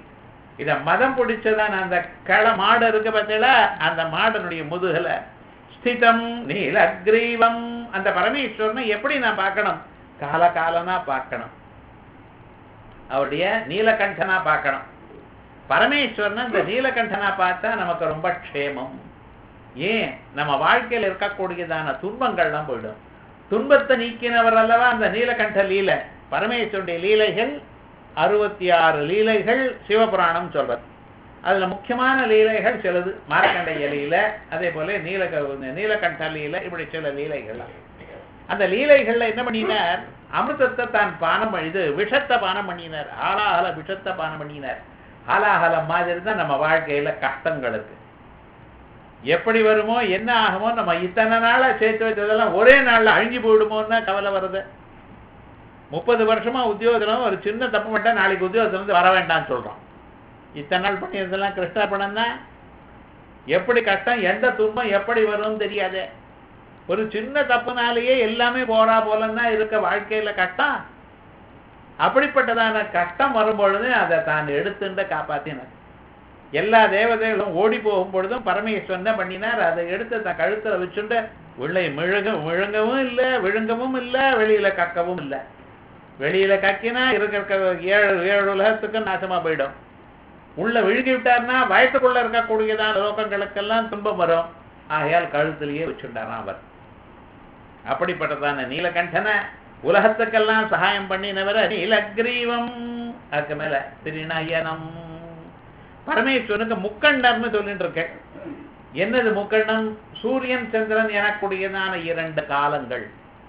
இத மதம் பிடிச்சதான அந்த கள மாடு இருக்கு பார்த்தல அந்த மாடனுடைய முதுகுல ஸ்திதம் நீலக்ரீவம் அந்த பரமேஸ்வரனை எப்படி நான் பார்க்கணும் காலகாலனா பார்க்கணும் அவருடைய நீலகண்டனா பார்க்கணும் பரமேஸ்வரனை இந்த நீலகண்டனா பார்த்தா நமக்கு ரொம்ப க்ஷேமம் ஏன் நம்ம வாழ்க்கையில இருக்கக்கூடியதான துன்பங்கள்லாம் போயிடும் துன்பத்தை நீக்கினவர் அல்லவா அந்த நீலகண்ட லீலை பரமேஸ்வருடைய லீலைகள் அறுபத்தி ஆறு லீலைகள் சிவபுராணம் சொல்றது அதுல முக்கியமான லீலைகள் சிலது மார்க்கண்டைய லீல அதே போல நீலக நீலகண்ட லீல இப்படி சில லீலைகள் அந்த லீலைகள்ல என்ன பண்ணினார் அமிர்தத்தை தான் பானம் பண்ணி- இது விஷத்தை பானம் பண்ணினார் ஆலாஹல விஷத்தை பானம் பண்ணினார் ஆலாஹலம் மாதிரி தான் நம்ம வாழ்க்கையில கஷ்டங்களுக்கு எப்படி வருமோ என்ன ஆகுமோ நம்ம இத்தனை நாளா சேர்த்து வச்சதெல்லாம் ஒரே நாள்ல அழிஞ்சு போயிடுமோன்னு தான் கவலை வருது முப்பது வருஷமா உத்தியோகத்துல ஒரு சின்ன தப்பு மட்டும் நாளைக்கு உத்தியோகத்துல இருந்து வர வேண்டாம்னு சொல்றோம் இத்தனை நாள் பண்ணியதெல்லாம் கிருஷ்ணார்பணம் தான் எப்படி கஷ்டம் எந்த துன்பம் எப்படி வரும்னு தெரியாது ஒரு சின்ன தப்புனாலேயே எல்லாமே போறா போலன்னா இருக்க வாழ்க்கையில கஷ்டம் அப்படிப்பட்டதான கஷ்டம் வரும்பொழுது அதை தான் எடுத்துட்டு காப்பாத்தினார் எல்லா தேவதைகளும் ஓடி போகும் பொழுதும் பரமேஸ்வரன் என்ன பண்ணினார் அதை எடுத்து தன் கழுத்துல வச்சுட்டு உள்ளே மிழுக விழுங்கவும் இல்லை விழுங்கவும் இல்லை வெளியில கக்கவும் இல்லை வெளியில கக்கினா இருக்கிற ஏழு ஏழு உலகத்துக்கு நாசமா போயிடும் உள்ள விழுங்கி விட்டார்னா வயத்துக்குள்ள இருக்கக்கூடியதான லோகங்களுக்கெல்லாம் துன்பம் வரும் ஆகையால் கழுத்திலேயே வச்சுட்டாராம் அவர் அப்படிப்பட்டதான நீலகண்டனை உலகத்துக்கெல்லாம் சகாயம் பண்ணினவர் நீலக்ரீவம் அதுக்கு மேல திருநயனம் பரமேஸ்வரனுக்கு முக்கண்டர்னு சொல்லிட்டு இருக்கேன் என்னது முக்கண்டம் சூரியன் சந்திரன் எனக்கூடியதான இரண்டு காலங்கள்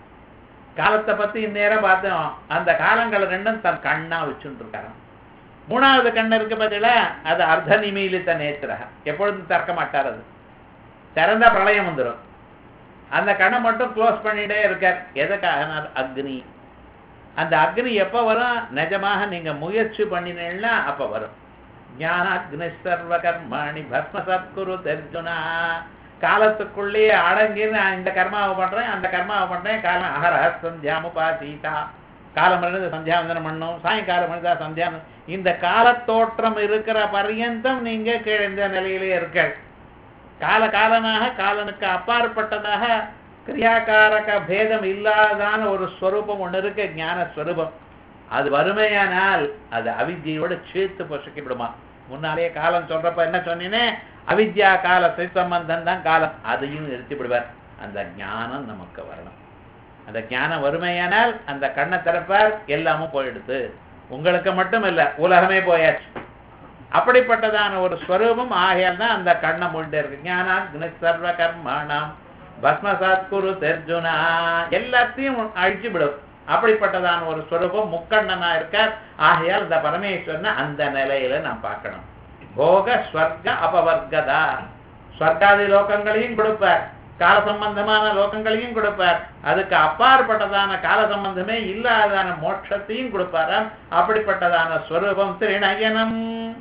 காலத்தை பத்தி இந்நேரம் பார்த்தோம் அந்த காலங்கள் ரெண்டும் தன் கண்ணா வச்சுட்டு இருக்காராம் மூணாவது கண்ணு இருக்கு பார்த்தீங்களா அது அர்த்த நிமீலித்த நேத்திரக எப்பொழுதும் திறக்க மாட்டார் அது திறந்தா பிரளயம் வந்துடும் அந்த கண்ணை மட்டும் க்ளோஸ் பண்ணிட்டே இருக்கார் எதுக்காக அக்னி அந்த அக்னி எப்போ வரும் நிஜமாக நீங்க முயற்சி பண்ணினீங்கன்னா அப்ப வரும் ஞான அக்னி சர்வ கர்மாணி பஸ்ம சத்குரு தெரிஞ்சுனா காலத்துக்குள்ளேயே அடங்கி நான் இந்த கர்மாவை பண்றேன் அந்த கர்மாவை பண்றேன் காலம் அகரஹ சந்தியாமுபாசீதா காலம் இருந்து சந்தியாவந்தனம் பண்ணும் சாயங்காலம் இருந்தா சந்தியாவந்தனம் இந்த காலத்தோற்றம் இருக்கிற பர்யந்தம் நீங்க கீழே இந்த நிலையிலே இருக்க கால காலமாக காலனுக்கு அப்பாற்பட்டதாக கிரியாகாரக பேதம் இல்லாதான ஒரு ஸ்வரூபம் ஒண்ணு இருக்கு ஞான ஸ்வரூபம் அது வறுமையானால் அது அவித்யோட சேர்த்து பொசுக்கிவிடுமா முன்னாலேயே காலம் சொல்றப்ப என்ன சொன்னீனே அவித்யா கால சம்பந்தம் தான் காலம் அதையும் நிறுத்தி விடுவார் அந்த ஞானம் நமக்கு வரணும் அந்த ஞானம் வறுமையானால் அந்த கண்ணை திறப்பார் எல்லாமும் போயிடுது உங்களுக்கு மட்டும் இல்ல உலகமே போயாச்சு அப்படிப்பட்டதான ஒரு ஸ்வரூபம் ஆகையால் தான் அந்த கண்ணை மூழ்கிட்டே இருக்கு ஞானாக்னி சர்வ கர்மாணம் பஸ்மசாத் குரு தெர்ஜுனா எல்லாத்தையும் அழிச்சு விடும் அப்படிப்பட்டதான ஒரு ஸ்வரூபம் முக்கண்ணனா இருக்கார் ஆகையால் இந்த பரமேஸ்வரனை அந்த நிலையில நாம் பார்க்கணும் போக ஸ்வர்க அபவர்கதா ஸ்வர்காதி லோகங்களையும் கொடுப்பார் கால சம்பந்தமான லோகங்களையும் கொடுப்பார் அதுக்கு அப்பாற்பட்டதான கால சம்பந்தமே இல்லாதான மோட்சத்தையும் கொடுப்பாராம் அப்படிப்பட்டதான ஸ்வரூபம் திருநயனம்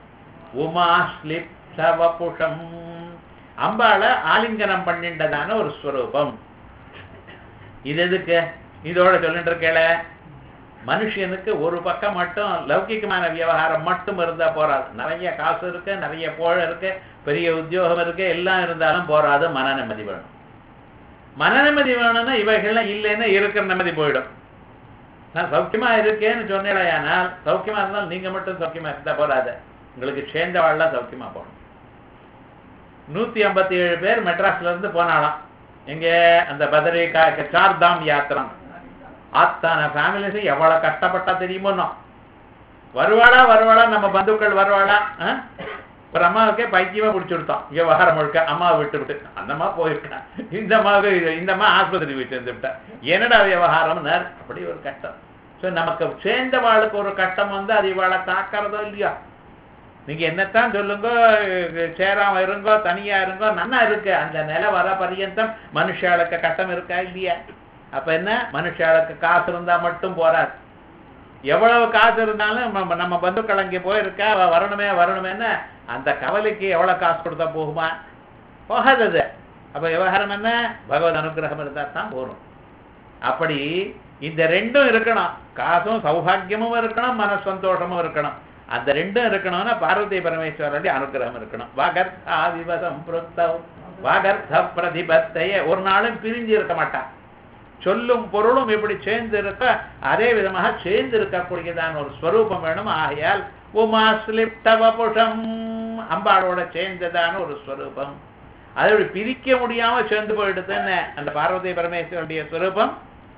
உமாஸ்லிப்சவபுஷம் அம்பாள ஆலிங்கனம் பண்ணிண்டதான ஒரு ஸ்வரூபம் இது எதுக்கு இதோட சொல்லிட்டு இருக்கேள மனுஷனுக்கு ஒரு பக்கம் மட்டும் லௌகிகமான விவகாரம் மட்டும் இருந்தா போறாது நிறைய காசு இருக்கு நிறைய புகழ இருக்கு பெரிய உத்தியோகம் இருக்கு எல்லாம் இருந்தாலும் போறாது மன நிம்மதி வேணும் மன நிம்மதி வேணும்னா இவைகள்லாம் இல்லைன்னா இருக்கிற நிம்மதி போயிடும் நான் சௌக்கியமா இருக்கேன்னு சொன்னேடையானால் சௌக்கியமா இருந்தாலும் நீங்க மட்டும் சௌக்கியமா இருந்தா போறாது உங்களுக்கு சேர்ந்தவாள்லாம் சௌக்கியமா போகணும் நூத்தி ஐம்பத்தி ஏழு பேர் மெட்ராஸ்ல இருந்து போனாலாம் எங்க அந்த பதரி சார்தாம் யாத்திரம் அத்தனை ஃபேமிலிஸும் எவ்வளவு கஷ்டப்பட்டா தெரியுமோ வருவாளா வருவாளா நம்ம பந்துக்கள் வருவாளா ஆ? ஒரு அம்மாவுக்கே பைத்தியமா பிடிச்சி கொடுத்தோம் விவகாரம் முழுக்க அம்மாவை விட்டு விட்டு அந்த அம்மா போயிருக்கான் இந்த அம்மாவுக்கு இது- இந்த அம்மா ஆஸ்பத்திரி போயிட்டு வந்து விட்டா என்னடா விவகாரம்னார் அப்படி ஒரு கஷ்டம் ஸோ நமக்கு சேர்ந்தவாளுக்கு ஒரு கஷ்டம் வந்து அது இவாளை தாக்கறதோ இல்லையா நீங்க என்னத்தான் சொல்லுங்க சேராம இருங்கோ தனியா இருங்கோ நன்னா இருக்கு அந்த நிலை வர பர்யந்தம் மனுஷாளுக்கு கட்டம் இருக்கா இல்லையா அப்ப என்ன மனுஷாளுக்கு காசு இருந்தா மட்டும் போறாது எவ்வளவு காசு இருந்தாலும் நம்ம நம்ம பந்துக்கள் அங்கே போயிருக்கா அவ வரணுமே வரணுமேன்னு அந்த கவலைக்கு எவ்வளவு காசு கொடுத்தா போகுமா போகாதது அப்ப விவகாரம் என்ன பகவத் அனுகிரகம் இருந்தா தான் போகும் அப்படி இந்த ரெண்டும் இருக்கணும் காசும் சௌபாகியமும் இருக்கணும் மன சந்தோஷமும் இருக்கணும் அந்த ரெண்டும் இருக்கணும்னா பார்வதி பரமேஸ்வரனுடைய அனுகிரகம் இருக்கணும் வாகர்த்தா விவதம் புருத்தவ் வாகர்த்த பிரதிபத்தைய ஒரு நாளும் பிரிஞ்சு இருக்க மாட்டான் சொல்லும் பொருளும் இப்படி சேர்ந்து இருக்க அதே விதமாக சேர்ந்து இருக்கக்கூடியதான ஒரு ஸ்வரூபம் வேணும் ஆகையால் உமா ஸ்லிப்டவபுஷம் அம்பாளோட சேர்ந்ததான ஒரு ஸ்வரூபம் அதை இப்படி பிரிக்க முடியாம சேர்ந்து போயிடுதுன்னு அந்த பார்வதி பரமேஸ்வரனுடைய ஸ்வரூபம்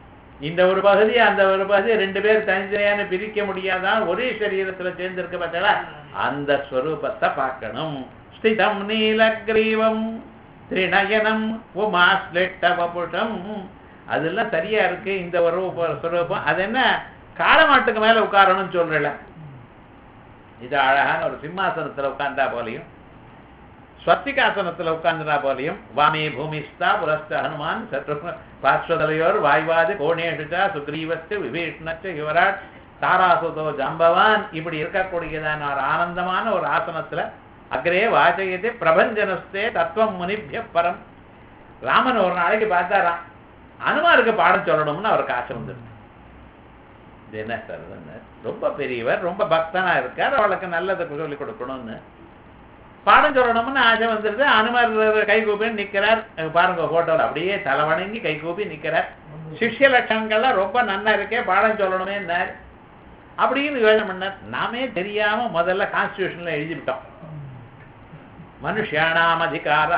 இந்த ஒரு பகுதி அந்த ஒரு பகுதி ரெண்டு பேர் தனித்தனியான பிரிக்க முடியாதான் ஒரே சரீரத்துல சேர்ந்திருக்க பார்த்தா அந்த ஸ்வரூபத்தை பார்க்கணும் ஸ்திதம் நீலக்ரீவம் திரிநயனம் உமாஸ்லிட்ட வபுஷம் அதெல்லாம் சரியா இருக்கு இந்த ஒரு உப- ஸ்வரூபம் அது என்ன காளமாட்டுக்கு மேல உட்காரணும்னு சொல்றல இது அழகான ஒரு சிம்மாசனத்துல உட்கார்ந்தா போலையும் ஸ்வத்திகாசனத்துல உட்கார்ந்தா போலையும் வாமே பூமிஸ்தா புரஸ்த ஹனுமான் சத்ரு பார்ஸ்வதலையோர் வாய்வாது கோணேஷுச்சா சுக்ரீவஸ்து விபீஷ்ணச்ச யுவராட் தாராசுதோ ஜாம்பவான் இப்படி இருக்கக்கூடியதான ஒரு ஆனந்தமான ஒரு ஆசனத்துல அக்ரே வாச்சயத்தை பிரபஞ்சனஸ்தே தத்துவம் முனிபிய பரம் ராமன் ஒரு நாளைக்கு பார்த்தாராம் அனுமாருக்கு பாடம் சொல்லணும்னு அவருக்கு ஆசை வந்துருக்கு இது என்ன சார் இதுன்னு? ரொம்ப பெரியவர் ரொம்ப பக்தனா இருக்கார் அவளுக்கு நல்லதுக்கு சொல்லிக் கொடுக்கணும்னு பாடம் சொல்லணும்னு ஆசை வந்துருது அனுமர் கை கூப்பி நிக்கிறார் அஹ் பாருங்க போட்டோல அப்படியே தலை வணங்கி கை கூப்பி நிக்கிறார் சிஷ்ய லட்சணங்கள்லாம் ரொம்ப நன்னா இருக்கே பாடம் சொல்லணுமே அப்படின்னு யோசனை பண்ணார் நாமே தெரியாம முதல்ல கான்ஸ்டியூஷன்ல எழுதிவிட்டோம் மனுஷியானாம் அதிகாரா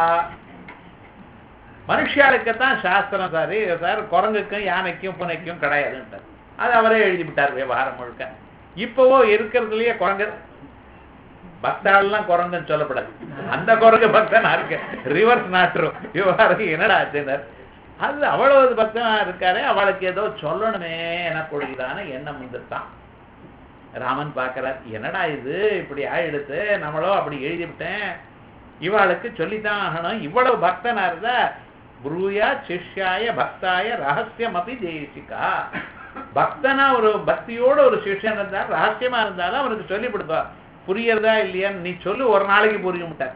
மனுஷியாளுக்குத்தான் சாஸ்திரம் சார் சார் குரங்குக்கும் யானைக்கும் பூனைக்கும் கிடையாதுன்ட்டார் அது அவரே எழுதிவிட்டார் விவகாரம் முழுக்க இப்பவோ இருக்கிறதுலயே குரங்கு பக்தாள்லாம் குரங்குன்னு சொல்லப்படாது அந்த குரங்கு பக்தனா இருக்கு ரிவர்ஸ் நாட்டுரும் விவகாரம் என்னடா ஆச்சுனர் அது அவ்வளவு பக்தனா இருக்காரே அவளுக்கு ஏதோ சொல்லணுமே எனக்குள்ளதான எண்ணம் வந்துட்டான் ராமன் பார்க்கறார் என்னடா இது இப்படி ஆயிடுத்து நம்மளோ அப்படி எழுதிவிட்டேன் இவாளுக்கு சொல்லித்தான் ஆகணும் இவ்வளவு பக்தனா இருந்தா புரூயா சிஷ்யாய பக்தாய ரகசியம் அப்படி தேசிகா பக்தனா ஒரு பக்தியோட ஒரு சிஷ்யன் இருந்தா ரகசியமா இருந்தாலும் அவனுக்கு சொல்லி கொடுப்பா புரியறதா இல்லையான்னு நீ சொல்லு ஒரு நாளைக்கு புரிய மாட்டார்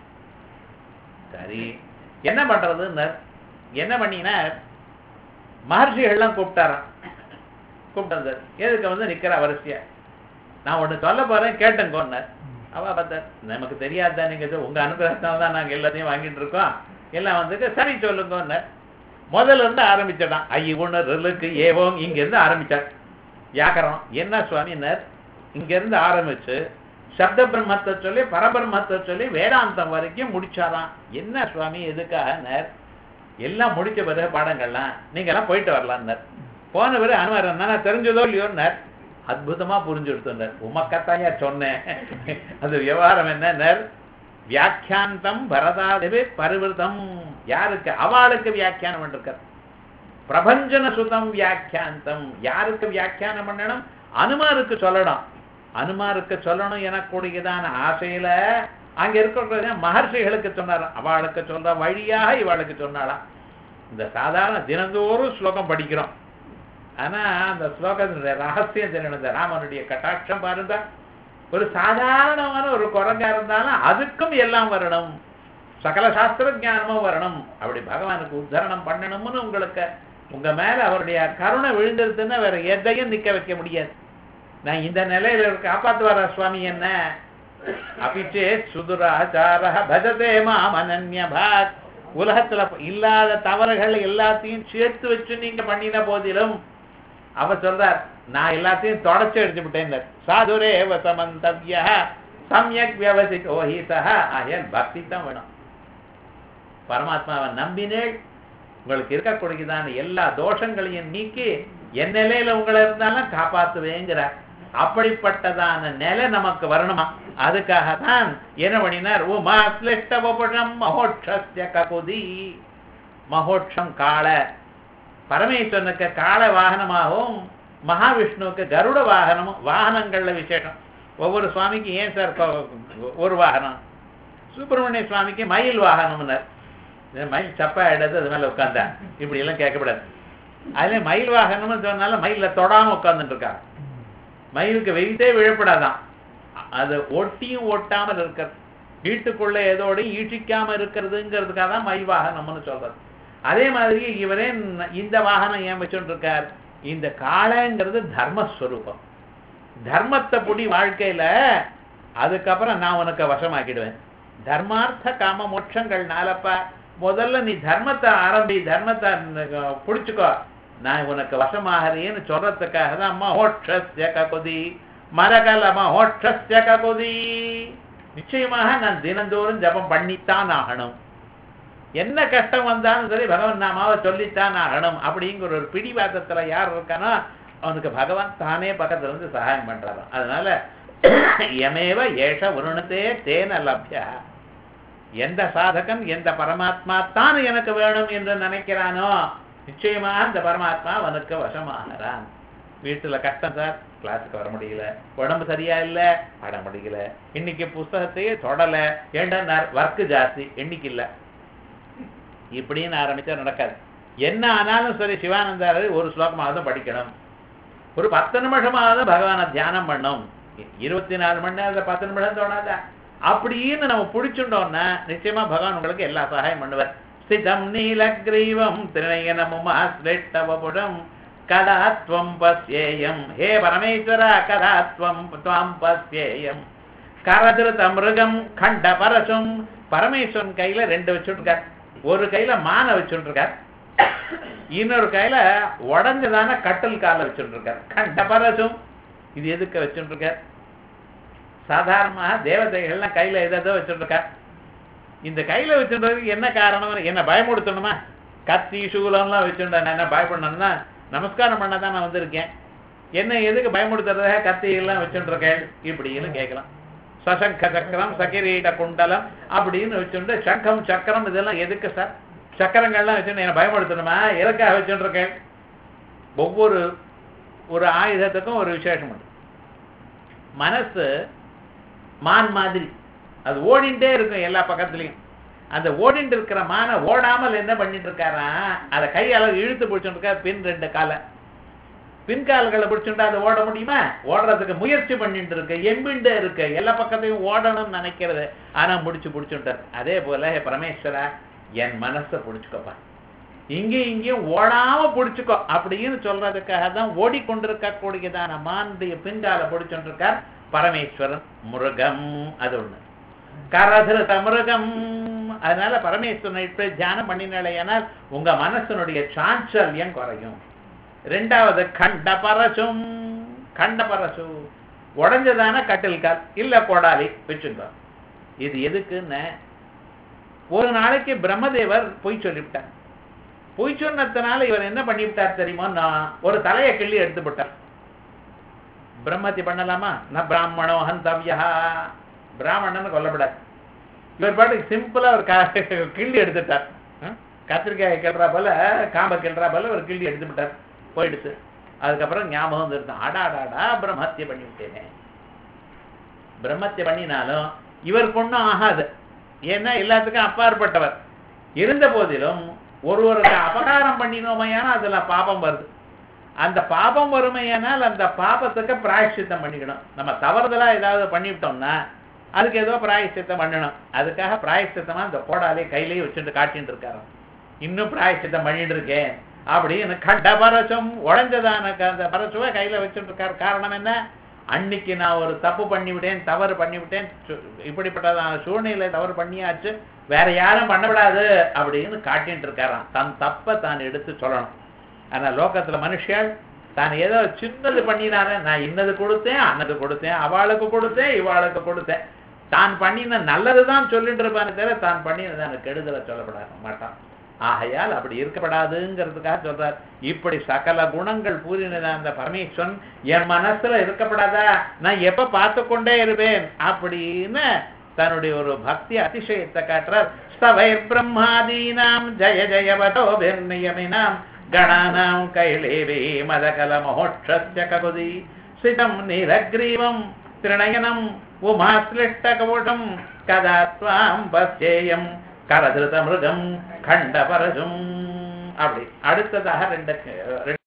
சரி என்ன பண்றதுன்னு என்ன பண்ணினார் மகர்ஷிகள்லாம் கூப்பிட்டாராம் கூப்பிட்டார் எதுக்கு வந்து நிக்கிற வரிசையா நான் ஒண்ணு சொல்ல போறேன் கேட்டேங்கோன்னார் அவ பார்த்தார் நமக்கு தெரியாதா நீங்க இது உங்க அனுகிரகத்தால தான் நாங்க எல்லாத்தையும் வாங்கிட்டு இருக்கோம் எல்லாம் வந்துட்டு சரி சொல்லுங்கன்னார் முதல்ல இருந்து ஆரம்பிச்சிட்டான் ஐயுணர்களுக்கு ஏவோம் இங்க இருந்து ஆரம்பிச்சார் வியாக்கரம் என்ன சுவாமினர் இங்க இருந்து ஆரம்பிச்சு சப்த பிரம்மத்தை சொல்லி பரபிரம்மத்தை சொல்லி வேதாந்தம் வரைக்கும் முடிச்சாராம் என்ன சுவாமி எதுக்காக எல்லாம் முடிச்ச பிறகு பாடங்கள்லாம் நீங்க எல்லாம் போயிட்டு வரலாம்னார் போன பிறகு அனுமார் நான் தெரிஞ்சதோ இல்லையோன்னார் அற்புதமா புரிஞ்சு எடுத்துனார் உமக்கத்தாயா சொன்னேன் அது விவகாரம் என்னன்னார் வியாக்கியாந்தம் பரதாதேவி பரிவிருத்தம் யாருக்கு அவளுக்கு வியாக்கியானம் பண்ணிருக்கார் பிரபஞ்சன சுதம் வியாக்கியாந்தம் யாருக்கு வியாக்கியானம் பண்ணணும் அனுமாருக்கு சொல்லணும் அனுமாருக்கு சொல்லணும் எனக்கூடியதான ஆசையில அங்க இருக்கிற மகர்ஷிகளுக்கு சொன்னார் அவளுக்கு சொல்ற வழியாக இவளுக்கு சொன்னாலாம் இந்த சாதாரண தினந்தோறும் ஸ்லோகம் படிக்கிறோம் ஆனா அந்த ஸ்லோகத்தினுடைய ரகசியம் தெரியணும் இந்த ராமனுடைய கட்டாட்சம் பாருங்க ஒரு சாதாரணமான ஒரு குரங்கா இருந்தாலும் அதுக்கும் எல்லாம் வரணும் சகல சாஸ்திர ஞானமும் வரணும் அப்படி பகவானுக்கு உத்தரணம் பண்ணணும்னு உங்களுக்கு உங்க மேல அவருடைய கருணை விழுந்துருதுன்னா வேற எதையும் நிக்க வைக்க முடியாது நான் இந்த நிலையில இருக்க காப்பாத்துவாரா சுவாமி என்ன அபிச்சே சுதுராச்சார பஜதே மாம் அனன்ய பாத் உலகத்துல இல்லாத தவறுகள் எல்லாத்தையும் சேர்த்து வச்சு நீங்க பண்ணின போதிலும் அவர் சொல்றார் நான் எல்லாத்தையும் தொடச்சு எடுத்து விட்டேன் சாதுரே வசமந்தவ்ய சமயக் வியவசிக்கோ ஹிதா ஆகியால் பக்தி தான் வேணும் பரமாத்மாவை நம்பினேள் உங்களுக்கு இருக்கக்கூடியதான எல்லா தோஷங்களையும் நீக்கி என் நிலையில உங்களை இருந்தாலும் காப்பாத்துவேங்கிறார் அப்படிப்பட்டதான நிலை நமக்கு வரணுமா அதுக்காகத்தான் என்ன பண்ணினார் உமா ஸ்லிஷ்டவபுஷம் மகோட்சஸ்ய ககுதி மகோட்சம் காள பரமேஸ்வரனுக்கு காள வாகனமாகவும் மகாவிஷ்ணுவுக்கு கருட வாகனமும் வாகனங்கள்ல விசேஷம் ஒவ்வொரு சுவாமிக்கு ஏன் சார் கொ- ஒரு வாகனம் சுப்பிரமணிய சுவாமிக்கு மயில் வாகனம்னார் இந்த மயில் சப்பா எடுத்து அது மேல உட்காந்தா இப்படி எல்லாம் கேட்கக்கூடாது அதுல மயில் வாகனம்னு சொன்னால மயில தொடாம உட்கார்ந்துட்டு இருக்கா மயிலுக்கு வெயிட்டே விழப்படாதான் அது ஒட்டியும் ஒட்டாமல் இருக்கிறது வீட்டுக்குள்ள ஏதோடையும் ஈட்டிக்காம இருக்கிறதுங்கிறதுக்காக தான் மயில் வாகனம்னு சொல்றது அதே மாதிரி இவரே ந- இந்த வாகனம் ஏன் வச்சுட்டு இருக்கார் இந்த காளைங்கிறது தர்மஸ்வரூபம் தர்மத்தை புடி வாழ்க்கையில அதுக்கப்புறம் நான் உனக்கு வசமாக்கிடுவேன் தர்மார்த்த காம மோட்சங்கள்னாலப்பா முதல்ல நீ தர்மத்தை ஆரம்பி தர்மத்தை அஹ், புடிச்சுக்கோ நான் உனக்கு வசமாகிறேன்னு சொல்றதுக்காக தான் மகோட்சஸ்ய ககுதி மரகல மகோட்சஸ்ய ககுதி நிச்சயமாக நான் தினந்தோறும் ஜபம் பண்ணித்தான் ஆகணும் என்ன கஷ்டம் வந்தாலும் சரி பகவான் நாமாவை சொல்லித்தான் ஆகணும் அப்படிங்கிற ஒரு பிடிவாதத்துல யார் இருக்கானோ அவனுக்கு பகவான் தானே பக்கத்துல இருந்து சகாயம் பண்றாராம் அதனால எமேவ ஏஷ உருணத்தே தேன லப்யா எந்த சாதகன் எந்த பரமாத்மா தான் எனக்கு வேணும் என்று நினைக்கிறானோ நிச்சயமா அந்த பரமாத்மா அவனுக்கு வசமாகிறான் வீட்டுல கஷ்டம் சார் கிளாஸுக்கு வர முடியல உடம்பு சரியா இல்ல பாட முடியல இன்னைக்கு புஸ்தகத்தையே தொடல ஏண்டா ஒர்க்கு ஜாஸ்தி இன்னைக்கு இல்ல இப்படின்னு ஆரம்பிச்சா நடக்காது என்ன ஆனாலும் சரி சிவானந்தாரு ஒரு ஸ்லோகமாவது படிக்கணும் ஒரு பத்து நிமிஷமாவது பகவானை தியானம் பண்ணும் இருபத்தி நாலு மணி நேரத்துல பத்து நிமிஷம் தோணாதா அப்படின்னு நம்ம பிடிச்சுட்டோம்னா நிச்சயமா பகவான் உங்களுக்கு எல்லா சகாயம் பண்ணுவார் ஸ்திதம் நீலக்ரீவம் திரையனமுமாஸ்லேட்டவபுடம் கதாத்வம் பஸ்யேயம் ஹே பரமேஸ்வர கதாத்வம் துவாம் பஸ்யேயம் கரதிருத மிருகம் கண்ட பரசும் பரமேஸ்வரன் கையில ரெண்டு வச்சுருக்கார் ஒரு கையில மானை வச்சுருக்கார் இன்னொரு கையில உடஞ்சதான கட்டல் கால வச்சுருக்கார் கண்ட பரசும் இது எதுக்கு வச்சுருக்கார் சாதாரணமாக தேவதைகள்லாம் கையில எதோ வச்சுருக்கார் இந்த கையில வச்சுருக்கிறதுக்கு என்ன காரணம் என்ன பயமுடுத்தணுமா கத்தி சூலம்லாம் வச்சுருந்தா நான் என்ன பயப்படணும்னா நமஸ்காரம் பண்ண தான் நான் வந்திருக்கேன் என்ன எதுக்கு பயமுடுத்துறத கத்தி எல்லாம் வச்சுருக்கேன் இப்படின்னு கேட்கலாம் சசங்க சக்கரம் சகிரீட குண்டலம் அப்படின்னு வச்சுட்டு சங்கம் சக்கரம் இதெல்லாம் எதுக்கு சார் சக்கரங்கள்லாம் வச்சுட்டு என்ன பயமுடுத்தணுமா எதுக்காக வச்சுருக்கேன் ஒவ்வொரு ஒரு ஆயுதத்துக்கும் ஒரு விசேஷம் உண்டு மனசு மான் மாதிரி அது ஓடிண்டே இருக்கும் எல்லா பக்கத்துலயும் அந்த ஓடிட்டு இருக்கிற மானை ஓடாமல் என்ன பண்ணிட்டு இருக்காராம் அதை கையால இழுத்து பிடிச்சுட்டு இருக்கா பின் ரெண்டு காலை பின் கால்களை பிடிச்சுட்டா அதை ஓட முடியுமா ஓடுறதுக்கு முயற்சி பண்ணிட்டு இருக்கு எம்பிண்டே இருக்கு எல்லா பக்கத்தையும் ஓடணும்னு நினைக்கிறது ஆனா முடிச்சு பிடிச்சுட்டார் அதே போல "ஹே பரமேஸ்வரா என் மனசை பிடிச்சுக்கோப்பா இங்கேயும் இங்கேயும் ஓடாம பிடிச்சுக்கோ அப்படின்னு சொல்றதுக்காக தான் ஓடிக்கொண்டிருக்க கூடியதான மானுடைய பின்கால பிடிச்சுட்டு இருக்கார் பரமேஸ்வரன் முருகம் அது ஒண்ணு கரதிருத மிருகம் அதனால பரமேஸ்வரனை இப்படி தியானம் பண்ணினாலேயானால் உங்க மனசனுடைய சாஞ்சல்யம் குறையும் ரெண்டாவது கண்ட பரசும் கண்ட பரசு உடஞ்சதான கட்டில் கால் இல்ல கொடாலி வச்சுங்க இது எதுக்குன்னு ஒரு நாளைக்கு பிரம்மதேவர் பொய் சொல்லிவிட்டார் பொய் சொன்னதுனால இவர் என்ன பண்ணிவிட்டார் தெரியுமா நான் ஒரு தலையை கிள்ளி எடுத்து விட்டார் பிரம்மத்தி பண்ணலாமா நான் பிராமணோ ஹந்தவ்யா பிராமணன் கொல்லப்படாது இவர் பாட்டுக்கு சிம்பிளா ஒரு கா- கிள்ளி எடுத்துட்டார் ம்? கத்திரிக்காய் கிள்றா போல காம்பை கிள்றா போல ஒரு கிள்ளி எடுத்து விட்டார் போயிடுச்சு அதுக்கப்புறம் ஞாபகம் வந்துருது அடாடாடா பிரம்மத்திய பண்ணி விட்டேனே பிரம்மத்திய பண்ணினாலும் இவர் ஒண்ணும் ஆகாது ஏன்னா எல்லாத்துக்கும் அப்பாற்பட்டவர் இருந்த போதிலும் ஒருவருக்கு அபகாரம் பண்ணினோமையானா அதுல பாபம் வருது அந்த பாபம் வறுமையானால் அந்த பாபத்துக்கு பிராயஷ்சித்தம் பண்ணிக்கணும் நம்ம தவறுதலா ஏதாவது பண்ணிவிட்டோம்னா அதுக்கு ஏதோ பிராயஷ்சித்தம் பண்ணணும் அதுக்காக பிராயஷ்சித்தமா அந்த கோடாலே கையிலேயே வச்சுட்டு காட்டிட்டு இருக்காராம் இன்னும் பிராயஷ்சித்தம் பண்ணிட்டு இருக்கேன் அப்படின்னு கண்ட பரசும் உடஞ்சதான க- அந்த பரசுவை கையில வச்சுட்டு இருக்காரு காரணம் என்ன அன்னைக்கு நான் ஒரு தப்பு பண்ணிவிட்டேன் தவறு பண்ணிவிட்டேன் சு- இப்படிப்பட்டதான சூழ்நிலை தவறு பண்ணியாச்சு வேற யாரும் பண்ணக்கூடாது அப்படின்னு காட்டிட்டு இருக்காராம் தன் தப்பை தான் எடுத்து சொல்லணும் ஆனா லோகத்துல மனுஷன் தான் ஏதோ சின்னது பண்ணினானே நான் இன்னது கொடுத்தேன் அன்னது கொடுத்தேன் அவளுக்கு கொடுத்தேன் இவாளுக்கு கொடுத்தேன் தான் பண்ணின நல்லதுதான் சொல்லிட்டு இருப்பானே தவிர தான் பண்ணினதான கெடுதலை சொல்லப்படாத மாட்டான் ஆகையால் அப்படி இருக்கப்படாதுங்கிறதுக்காக சொல்றார் இப்படி சகல குணங்கள் பூரினத அந்த பரமேஸ்வரன் என் மனசுல இருக்கப்படாதா நான் எப்ப பார்த்து கொண்டே இருப்பேன் அப்படின்னு தன்னுடைய ஒரு பக்தி அதிசயத்தை காட்டுறார் ஸ்தவைர் பிரம்மாதீனாம் ஜய ஜய வட்டோபிர்நியமினாம் கணானாம் கைலேவே மதகல மகோட்சஸ்ய ககுதி சிதம் நீலக்ரீவம் திருநயனம் உமாஸ்லிஷ்டகவுடம் கதா துவாம் பஸ்யேயம் கரதிருத மிருகம் கண்ட பரசும் அப்படி அடுத்ததாக ரெண்டு ரெண்டு